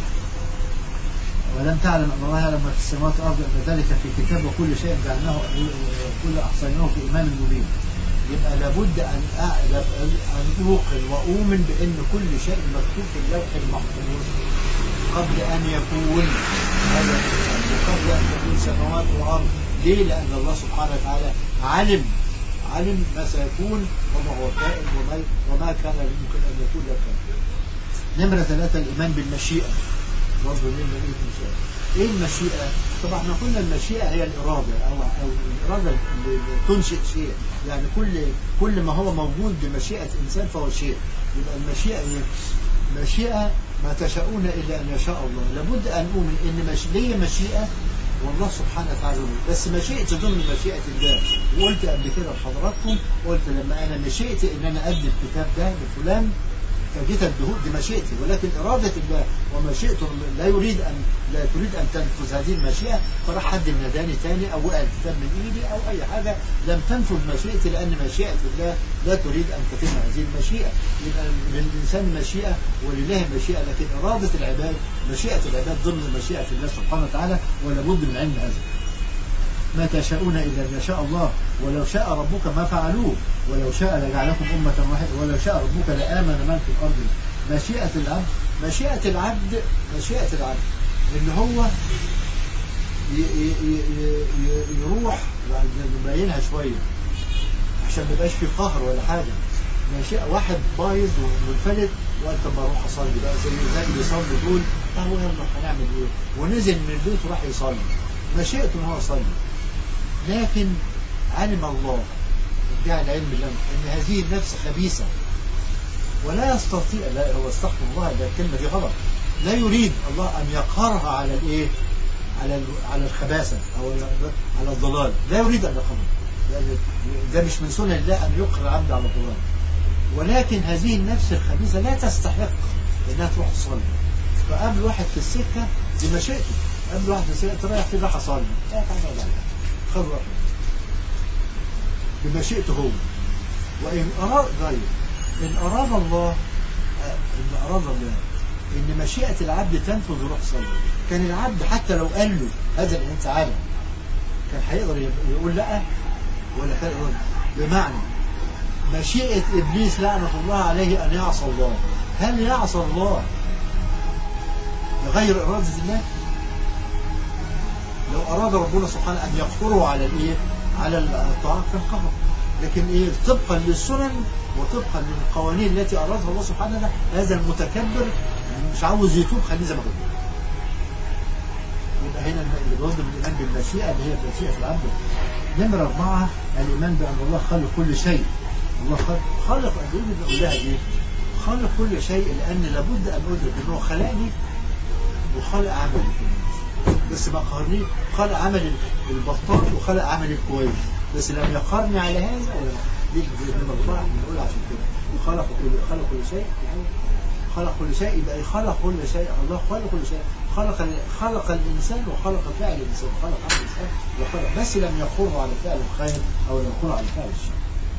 ولم تعلم ان الله يعلم ما في السماوات والارض ان ذلك في كتاب وكل شيء جعلناه كل احصيناه في امام مبين. يبقى لابد ان أ- ان اوقن واؤمن بان كل شيء مكتوب في اللوح المحفوظ قبل ان يكون هذا وقبل ان تكون سماوات وارض ليه؟ لان الله سبحانه وتعالى علم علم ما سيكون وما هو كائن وما وما كان يمكن ان يكون لا كان. نمرة ثلاثة الإيمان بالمشيئة برضه ليه نقول المشيئة إيه المشيئة؟ طبعا احنا قلنا المشيئة هي الإرادة أو أو الإرادة اللي تنشئ شيء يعني كل كل ما هو موجود بمشيئة إنسان فهو شيء يبقى المشيئة إيه؟ مشيئة ما تشاءون إلا أن يشاء الله لابد أن أؤمن إن مش ليا مشيئة والله سبحانه وتعالى يقول بس مشيئتي ضمن مشيئة الله وقلت قبل كده لحضراتكم قلت لما أنا مشيئتي إن أنا أدي الكتاب ده لفلان فجيت الدهور دي مشيئتي ولكن إرادة الله ومشيئته لا يريد أن لا تريد أن تنفذ هذه المشيئة فراح حد النداني تاني أو وقع الكتاب من إيدي أو أي حاجة لم تنفذ مشيئتي لأن مشيئة الله لا تريد أن تتم هذه المشيئة يبقى للإنسان مشيئة ولله مشيئة لكن إرادة العباد مشيئة العباد ضمن مشيئة الله سبحانه وتعالى ولا بد من علم هذا ما تشاءون إلا أن يشاء الله ولو شاء ربك ما فعلوه ولو شاء لجعلكم أمة واحدة ولو شاء ربك لآمن من في الأرض مشيئة العبد مشيئة العبد مشيئة العبد إن هو ي- ي- ي- ي- يروح نبينها شوية عشان ما يبقاش في قهر ولا حاجة مشيئة واحد بايظ ومنفلت وقت ما اروح اصلي بقى زي زي اللي بيصلي دول اهو يلا هنعمل ايه ونزل من البيت وراح يصلي مشيئته ان هو يصلي لكن علم الله ادعى العلم الله ان هذه النفس خبيثه ولا يستطيع لا هو استغفر الله ده الكلمه دي غلط لا يريد الله ان يقهرها على الايه على ال- على الخباثه او على الضلال لا يريد ان يقهرها لأن ده مش من سنن الله ان يقهر العبد على الضلال ولكن هذه النفس الخبيثه لا تستحق انها تروح تصلي فقابل واحد في السكه بمشيئته قابل واحد في السكه انت رايح فين راح اصلي لا تعالى ولا خذ روح بمشيئته هو وإن أراد غير إن أراد الله آه، إن أراد الله إن مشيئة العبد تنفذ روح صلي كان العبد حتى لو قال له هذا الإنسان تعالى كان هيقدر يب- يقول لا ولا كان يقول بمعنى مشيئة إبليس لعنة الله عليه أن يعصى الله هل يعصى الله بغير إرادة الله؟ لو أراد ربنا سبحانه أن يقهره على الإيه؟ على الطاعة كان قهر لكن إيه طبقا للسنن وطبقا للقوانين التي أرادها الله سبحانه وتعالى هذا المتكبر مش عاوز يتوب خليه زي ما هو يبقى هنا اللي بيظلم الإيمان بالمشيئة اللي هي مشيئة العبد نمرة أربعة الإيمان بأن الله خلق كل شيء الله خلق خلق أدوية بنقول لها إيه؟ خلق كل شيء لأن لابد أن أدرك أن هو خلقني وخلق عملي في الناس بس ما قهرني خلق عمل البطال وخلق عمل الكويس بس لم يقهرني على هذا ولا لا. دي نمرة أربعة بنقول عشان كده وخلق كل خلق كل شيء يعني خلق كل شيء يبقى خلق كل شيء الله خلق كل شيء خلق خلق الانسان وخلق فعل الانسان خلق عمل الانسان وخلق بس لم يقر على فعل الخير او لم يقر على فعل الشر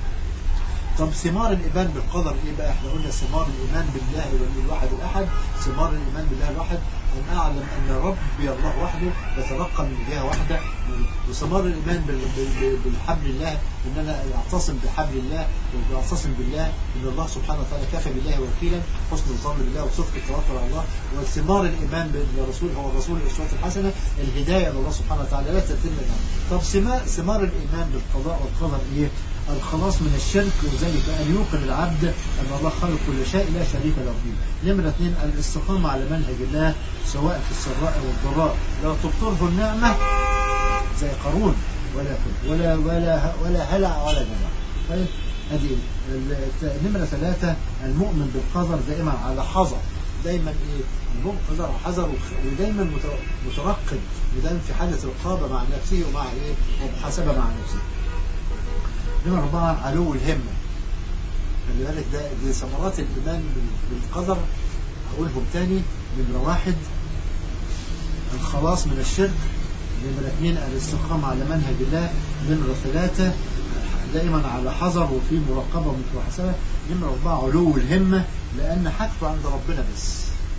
طب ثمار الايمان بالقدر ايه بقى احنا قلنا ثمار الايمان بالله الواحد الاحد ثمار الايمان بالله الواحد ان اعلم ان ربي الله وحده يتلقى من جهه واحده وثمار الايمان بال- بال- بالحبل الله ان انا اعتصم بحبل الله واعتصم بالله ان الله سبحانه وتعالى كفى بالله وكيلا حسن الظن بالله وصدق التوكل على الله وثمار الايمان بالرسول هو الرسول الاسوه الحسنه الهدايه الى الله سبحانه وتعالى لا تتم الآن. طب ثمار ثمار الايمان بالقضاء والقدر ايه؟ الخلاص من الشرك وذلك أن يوقن العبد أن الله خلق كل شيء لا شريك له فيه. نمرة اثنين الاستقامة على منهج الله سواء في السراء والضراء لا تبطله النعمة زي قارون ولا ولا ولا ولا هلع ولا جمع. طيب ادي ال- نمرة ثلاثة المؤمن بالقدر دائما على حذر دايما ايه المؤمن قدر على حذر وخ- ودايما مت- مترقب ودايما في حالة رقابة مع نفسه ومع ايه ومحاسبة مع نفسه نمرة أربعة علو الهمة خلي بالك ده دي ثمرات الإيمان بال- بالقدر هقولهم تاني نمرة واحد الخلاص من الشرك نمرة اثنين الاستقامة على منهج الله نمرة ثلاثة دائما على حذر وفي مراقبة ومحاسبة نمرة أربعة علو الهمة لأن حاجته عند ربنا بس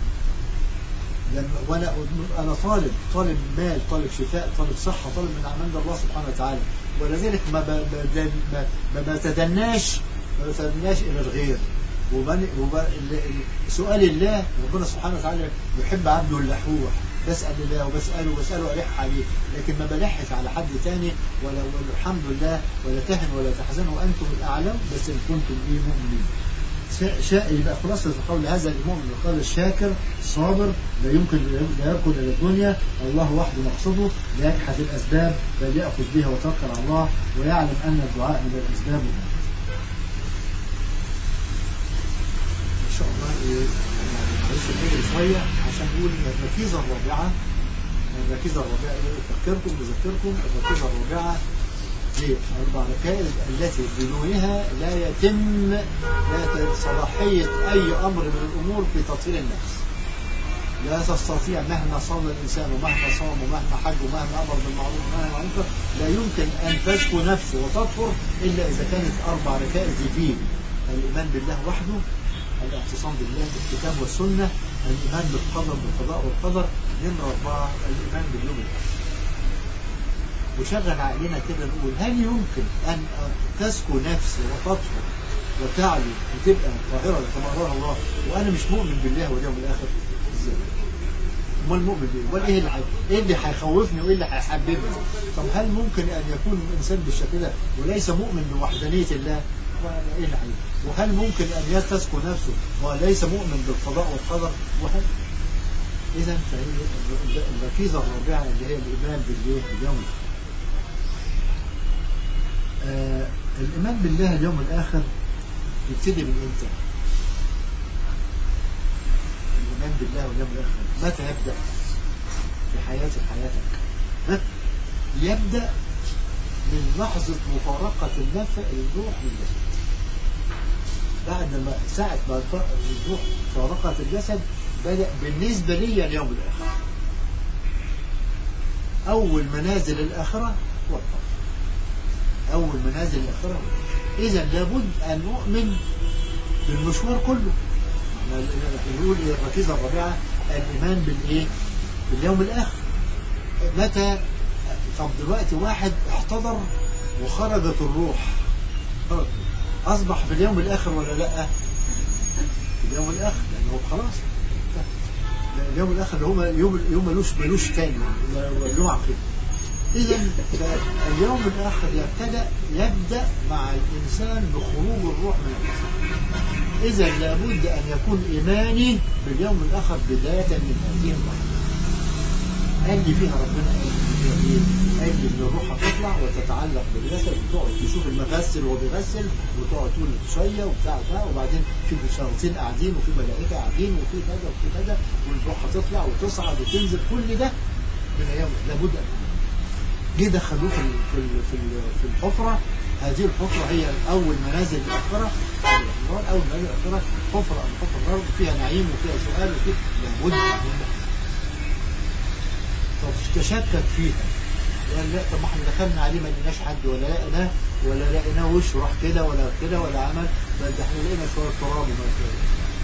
لما وانا انا طالب طالب مال طالب شفاء طالب صحه طالب من عند الله سبحانه وتعالى ولذلك ما ب- ب- ما ما بتدناش ما بتدناش الى الغير وبن وب... ال- ال- سؤال الله ربنا سبحانه وتعالى يحب عبده اللحوح بسأل الله وبسأله وبسأله ألح عليه لكن ما بلحش على حد تاني ولا والحمد لله ولا تهن ولا تحزن وأنتم الأعلم بس إن كنتم إيه مؤمنين شا- شا- يبقى خلاصة القول هذا المؤمن القول الشاكر صابر لا يمكن لا يركن الى الدنيا الله وحده مقصده لا يجحد الاسباب بل ياخذ بها ويتوكل على الله ويعلم ان الدعاء من الاسباب والنعم. ان شاء الله ايه يعني معلش نجري شويه عشان نقول الركيزه الرابعه الركيزه الرابعه ايه اذكركم بذكركم الركيزه الرابعه هي أربع ركائز التي بدونها لا يتم لا يتم صلاحية أي أمر من الأمور في تطهير النفس لا تستطيع مهما صلى الإنسان ومهما صام ومهما حج ومهما أمر بالمعروف ومهما أنكر لا يمكن أن تزكو نفسه وتطهر إلا إذا كانت أربع ركائز فيه الإيمان بالله وحده الاعتصام بالله بالكتاب والسنة الإيمان بالقدر بالقضاء والقدر نمرة أربعة الإيمان باليوم الآخر وشغل عقلنا كده نقول هل يمكن أن تزكو نفسي وتطهر وتعلو وتبقى طاهرة كما أراها الله وأنا مش مؤمن بالله واليوم الآخر إزاي؟ امال مؤمن بايه؟ امال ايه اللي حي... ايه اللي هيخوفني وايه اللي هيحببني؟ طب هل ممكن ان يكون الانسان بالشكل ده وليس مؤمن بوحدانيه الله؟ ايه اللي حي... وهل ممكن ان تزكو نفسه وليس مؤمن بالقضاء والقدر؟ وهل اذا فهي الركيزه الرابعه اللي هي الايمان بالله باليوم الآخر. آه الإيمان بالله اليوم الآخر يبتدي من إمتى؟ الإيمان بالله واليوم الآخر متى يبدأ في حياتي حياتك؟ ها؟ يبدأ من لحظة مفارقة النفس الروح للجسد بعد ما ساعة ما الروح فارقت الجسد بدأ بالنسبة لي اليوم الآخر أول منازل الآخرة هو القبر أول منازل الآخرة إذا لابد أن نؤمن بالمشوار كله نقول إيه الركيزة الرابعة الإيمان بالإيه؟ باليوم الآخر متى طب دلوقتي واحد احتضر وخرجت الروح خرج. أصبح في اليوم الآخر ولا لأ؟ في اليوم الآخر لأنه هو خلاص اليوم الآخر اللي هو يوم يوم ملوش ملوش تاني له عقيدة إذا اليوم الآخر يبتدأ يبدأ مع الإنسان بخروج الروح من الجسد. إذا لابد أن يكون إيماني باليوم الآخر بداية من هذه اللحظة. قال لي فيها ربنا قال لي فيها إيه؟ قال لي إن الروح هتطلع وتتعلق بالجسد وتقعد تشوف المغسل وهو بيغسل وتقعد تقول شوية وبتاع بتاع وبعدين في شياطين قاعدين وفي ملائكة قاعدين وفي كذا وفي كذا والروح هتطلع وتصعد وتنزل كل ده من أيام لابد أن جه دخلوه في ال- في ال- في ال- في الحفرة هذه الحفرة هي أول منازل الآخرة الآخرة أول ما يجي الآخرة حفرة من حفر الأرض فيها نعيم وفيها سؤال وفيها لابد من طب تشكك فيها قال لا طب ما احنا دخلنا عليه ما لقيناش حد ولا لقيناه ولا لقيناه وش راح كده ولا كده ولا عمل بل ده احنا لقينا شويه تراب وما كده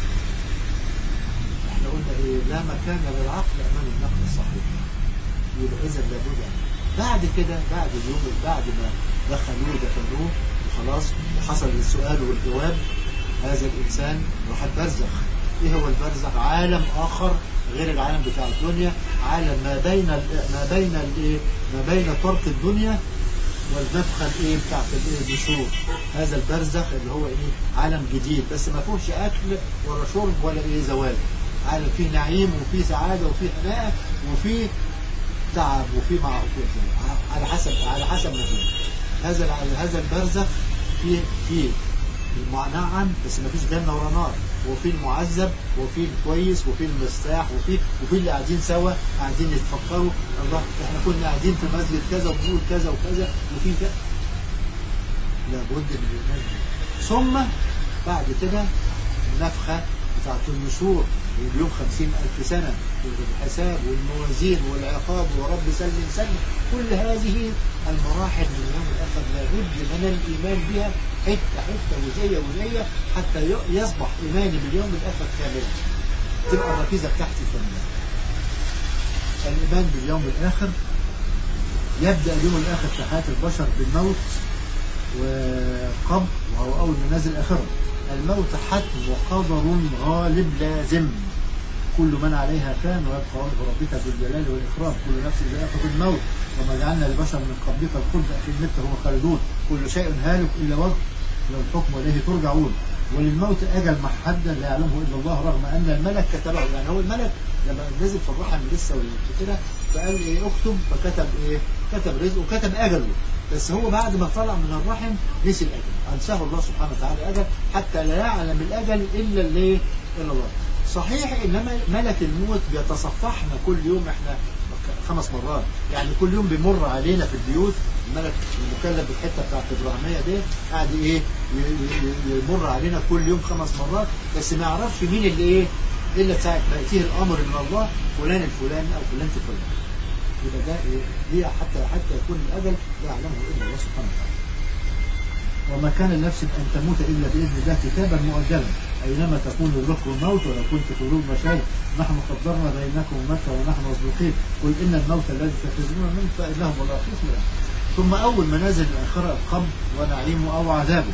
احنا قلنا ايه لا مكان للعقل امام النقل الصحيح يبقى اذا لابد بعد كده بعد اليوم بعد ما دخلوه دفنوه وخلاص وحصل السؤال والجواب هذا الانسان راح البرزخ ايه هو البرزخ عالم اخر غير العالم بتاع الدنيا عالم ما بين ما بين الايه ما بين ترك الدنيا والنفخه الايه بتاعت الايه النشور هذا البرزخ اللي هو ايه عالم جديد بس ما فيهوش اكل ولا شرب ولا ايه زواج عالم فيه نعيم وفيه سعاده وفيه هناء وفيه تعب وفيه معه على حسب على حسب ما فيه هذا هذا البرزخ فيه فيه المنعم بس ما فيش جنه ولا نار وفي المعذب وفي الكويس وفي المرتاح وفي وفي اللي قاعدين سوا قاعدين يتفكروا الله احنا كنا قاعدين في مسجد كذا وبنقول كذا وكذا وفي كذا لابد من الايمان ثم بعد كده النفخه بتاعت النشور واليوم خمسين ألف سنة والحساب والموازين والعقاب ورب سلم سلم كل هذه المراحل من اليوم الآخر لابد من الإيمان بها حتة حتة وزية وزية حتى يصبح إيماني باليوم الآخر كاملا تبقى الركيزة بتاعتي كاملة الإيمان باليوم الآخر يبدأ اليوم الآخر في حياة البشر بالموت وقبر وهو أول منازل آخرة الموت حتم وقدر غالب لازم كل من عليها فان ويبقى وجه ربك ذو الجلال والإكرام كل نفس ذائقة الموت وما جعلنا لبشر من قبلك الخلد أفإن مت هو خالدون كل شيء هالك إلا وجه له الحكم وإليه ترجعون وللموت أجل محدد لا يعلمه إلا الله رغم أن الملك كتبه يعني هو الملك لما نزل في الرحم لسه كده فقال إيه اكتب فكتب إيه كتب رزقه وكتب أجله بس هو بعد ما طلع من الرحم نسي الأجل أنساه الله سبحانه وتعالى أجل حتى لا يعلم الأجل إلا اللي إلا الله صحيح إنما ملك الموت بيتصفحنا كل يوم إحنا خمس مرات يعني كل يوم بيمر علينا في البيوت الملك المكلف بالحته بتاعت ابراهيميه دي قاعد ايه يمر علينا كل يوم خمس مرات بس ما يعرفش مين اللي ايه الا ساعه ما ياتيه الامر من الله فلان الفلاني او فلان الفلاني يبقى ده ايه ليه حتى حتى يكون الاجل لا يعلمه الا الله سبحانه وتعالى وما كان لنفس ان تموت الا باذن الله كتابا مؤجلا اينما تكون يدرككم الموت ولو كنت في قلوب مشاهد نحن قدرنا بينكم الموت ونحن مسبوقين قل ان الموت الذي تفرزون منه فانه ملاقيكم ثم اول منازل الاخره القبر ونعيمه او عذابه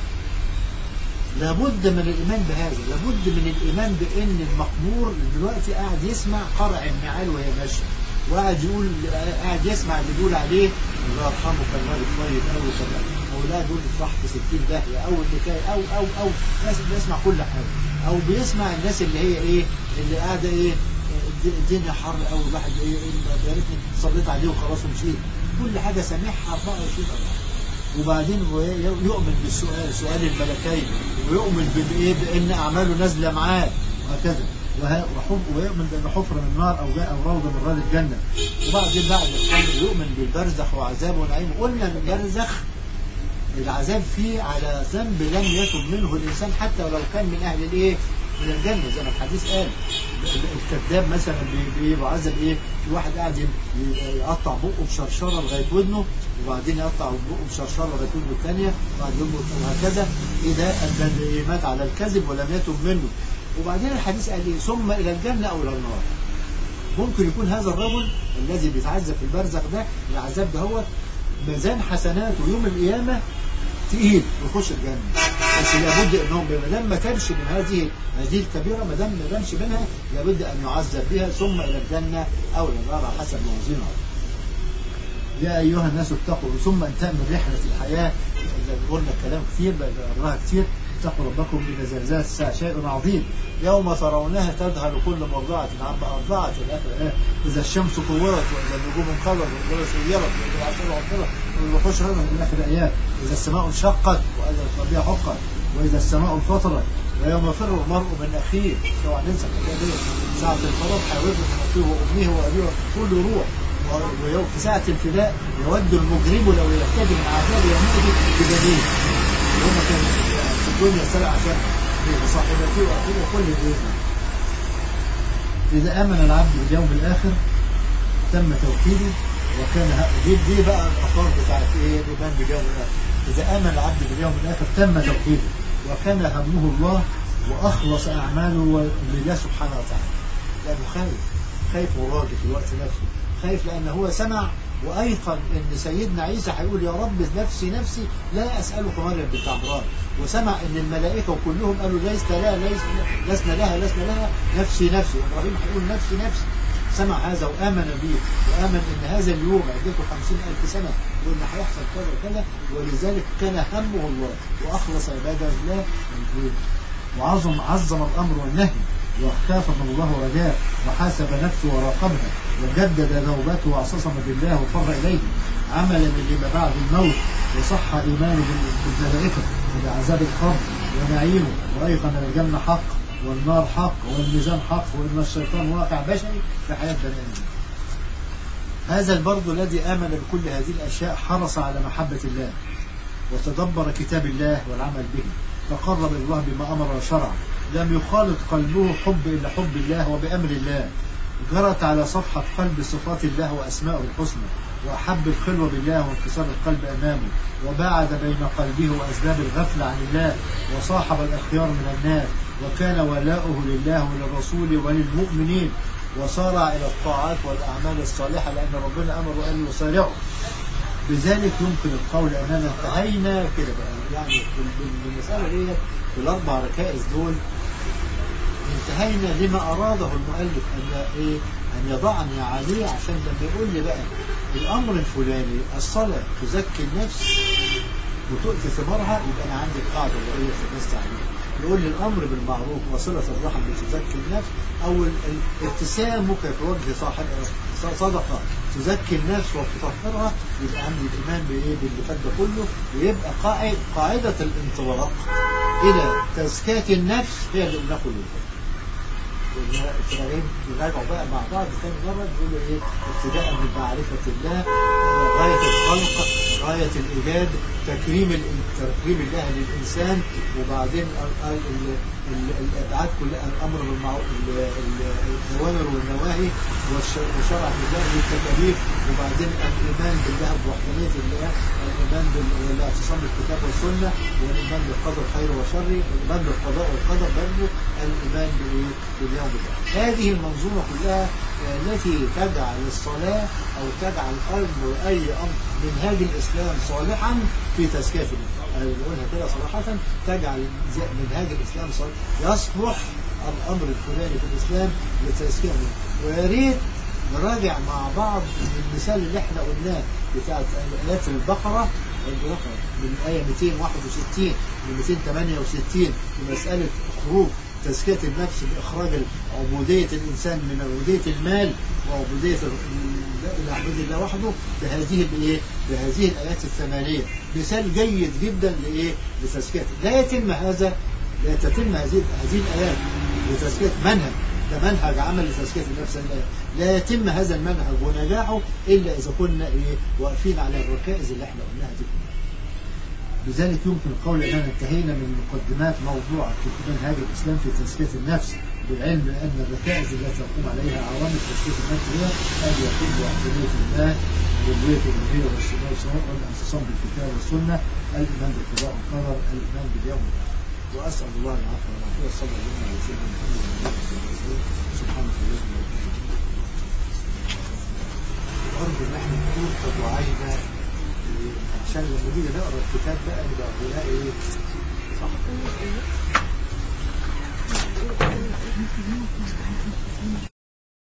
لابد من الايمان بهذا لابد من الايمان بان المقبور دلوقتي قاعد يسمع قرع النعال وهي ماشيه وقاعد يقول قاعد يسمع اللي بيقول عليه الله يرحمه كان راجل طيب قوي كذا اولاد دول راح في 60 داهيه او النكايه او او او ناس بيسمع كل حاجه او بيسمع الناس اللي هي ايه اللي قاعده ايه الدنيا حر قوي الواحد ايه يا ريتني صليت عليه وخلاص ومشيت كل حاجه سامعها 24 ساعه وبعدين يؤمن بالسؤال سؤال الملكين ويؤمن بايه بان اعماله نازله معاه وهكذا ويؤمن بأن حفرة من النار أو جاء أو روضة من رياض الجنة وبعدين بعد القبر يؤمن بالبرزخ وعذابه ونعيمه قلنا البرزخ العذاب فيه على ذنب لم يتب منه الإنسان حتى ولو كان من أهل الإيه؟ من الجنة زي ما الحديث قال الكذاب مثلا بيعذب إيه؟ في واحد قاعد يقطع بقه بشرشرة لغاية ودنه وبعدين يقطع بقه بشرشرة لغاية ودنه الثانية وبعدين وهكذا إيه ده مات على الكذب ولم يتب منه وبعدين الحديث قال ايه ثم الى الجنه او الى النار ممكن يكون هذا الرجل الذي بيتعذب في البرزخ ده العذاب ده هو ميزان حسناته يوم القيامه تقيل ويخش الجنه بس لابد انهم ما دام ما تمش من هذه هذه الكبيره ما دام ما تمش منها لابد ان يعذب بها ثم الى الجنه او الى النار على حسب موازينها يا ايها الناس اتقوا ثم انتهى من رحله الحياه قلنا كلام كثير بقراها كثير اتقوا ربكم إن زلزال الساعة شيء عظيم يوم ترونها تذهل كل مرضعة عما أرضعت الآخر إذا الشمس كورت وإذا النجوم انقلبت وإذا سيرت وإذا العشر عطلت والوحوش رمت من آخر الأيام إذا السماء انشقت وإذا الربيع حقت وإذا السماء انفطرت ويوم يفر المرء من أخيه اوعى ننسى الحكاية دي ساعة الفراق هيوجد من أخيه وأمه وأبيه كل روح ويوم في ساعة الفداء يود المجرم لو يفتدي من عذاب يومئذ ببنيه وهم كانوا الدنيا سبع عشان بصاحبته وأخيه كل بإذنه إذا آمن العبد باليوم الآخر تم توحيده وكان ه- دي, دي بقى الأفكار بتاعت إيه الإيمان باليوم الآخر إذا آمن العبد باليوم الآخر تم توحيده وكان همه الله وأخلص أعماله لله سبحانه وتعالى لأنه خايف خايف وراجل في الوقت نفسه خايف لأن هو سمع وأيقن أن سيدنا عيسى هيقول يا رب نفسي نفسي لا أسألك مريم بنت عمران وسمع أن الملائكة كلهم قالوا ليس لها ليس لسنا لها لسنا لها نفسي نفسي إبراهيم هيقول نفسي نفسي سمع هذا وآمن به وآمن أن هذا اليوم عدته خمسين ألف سنة وأن هيحصل كذا وكذا ولذلك كان همه الله وأخلص عباده الله من دونه وعظم عظم الأمر والنهي وخاف من الله ورجاه وحاسب نفسه وراقبها وجدد توبته واعتصم بالله وفر إليه عملا لما بعد الموت وصح إيمانه بال- بالملائكة وبعذاب القبر ونعيمه وأيقن الجنة حق والنار حق والميزان حق وإن الشيطان واقع بشري في حياة بني آدم هذا البرد الذي آمن بكل هذه الأشياء حرص على محبة الله وتدبر كتاب الله والعمل به تقرب إلى الله بما أمر وشرع لم يخالط قلبه حب إلا حب الله وبأمر الله جرت على صفحة قلب صفات الله وأسماءه الحسنى وأحب الخلوة بالله وانكسار القلب أمامه وباعد بين قلبه وأسباب الغفلة عن الله وصاحب الأخيار من الناس وكان ولاؤه لله وللرسول وللمؤمنين وسارع إلى الطاعات والأعمال الصالحة لأن ربنا أمر أن يسارعوا بذلك يمكن القول أننا انتهينا كده بقى يعني بال- بال- بالمسألة دي في الأربع ركائز دول انتهينا لما أراده المؤلف أن إيه أن يضعني عليه عشان لما يقول لي بقى الأمر الفلاني الصلاة تزكي النفس وتؤتي ثمارها يبقى أنا عندي القاعدة اللي هي في الناس عليها يقول لي الأمر بالمعروف وصلة الرحم بتزكي النفس أو ال- ال- ابتسامك في وجه صاحب صدقة تزكي النفس وتطهرها يبقى عندي الإيمان بإيه باللي فات ده كله ويبقى قاعد قاعدة الانطلاق إلى تزكاة النفس هي اللي قلنا كله التراغيب يراجعوا بقى مع بعض ثاني مرة بيقولوا ايه ابتداء من معرفة الله آه، غاية الخلق غاية الإيجاد تكريم ال- تكريم الله للإنسان وبعدين ال- ال- ال- ال- الأبعاد كلها الأمر بالمعروف ال- ال- الأوامر والنواهي والش- وشرع الله للتكاليف وبعدين الإيمان بالله بوحدانية الله الإيمان بال- والاعتصام بالكتاب والسنة والإيمان بالقدر خير وشر والإيمان بالقضاء والقدر برضه الإيمان بإيه؟ باليوم الآخر هذه المنظومة كلها آه، التي تجعل الصلاة أو تجعل أمر أي أمر منهاج الإسلام صالحا في تزكية النفس. أنا بقولها كده صراحة تجعل زي- منهاج الإسلام صالح يصلح الأمر الفلاني في الإسلام لتزكية النفس. ويا ريت نراجع مع بعض المثال اللي احنا قلناه بتاعت آيات البقرة البقرة من آية 261 ل 268 في مسألة خروج تزكية النفس بإخراج عبودية الإنسان من عبودية المال وعبودية ال- إلى عبود الله وحده بهذه الإيه؟ بهذه الآيات الثمانية مثال جيد جدا لإيه؟ لتزكية لا يتم هذا لا تتم هذه هذه الآيات لتزكية منهج ده منهج عمل لتزكية النفس الآية. لا يتم هذا المنهج ونجاحه إلا إذا كنا إيه؟ واقفين على الركائز اللي احنا قلناها دي كلها. لذلك يمكن القول أننا انتهينا من مقدمات موضوع منهاج الإسلام في تزكية النفس بالعلم أن الركائز التي تقوم عليها عوامل تزكية النفس هي أن يكون بوحدانية الله وربوبية الألوهية والسماء والسماء والاعتصام بالكتاب والسنة الإيمان بالقضاء والقدر الإيمان باليوم الآخر وأسأل الله العفو والعافية صلى الله عليه وسلم سبحانك اللهم وبحمدك أرجو إن احنا نكون قد وعينا عشان لما نيجي نقرا الكتاب بقى نبقى نلاقي ايه صح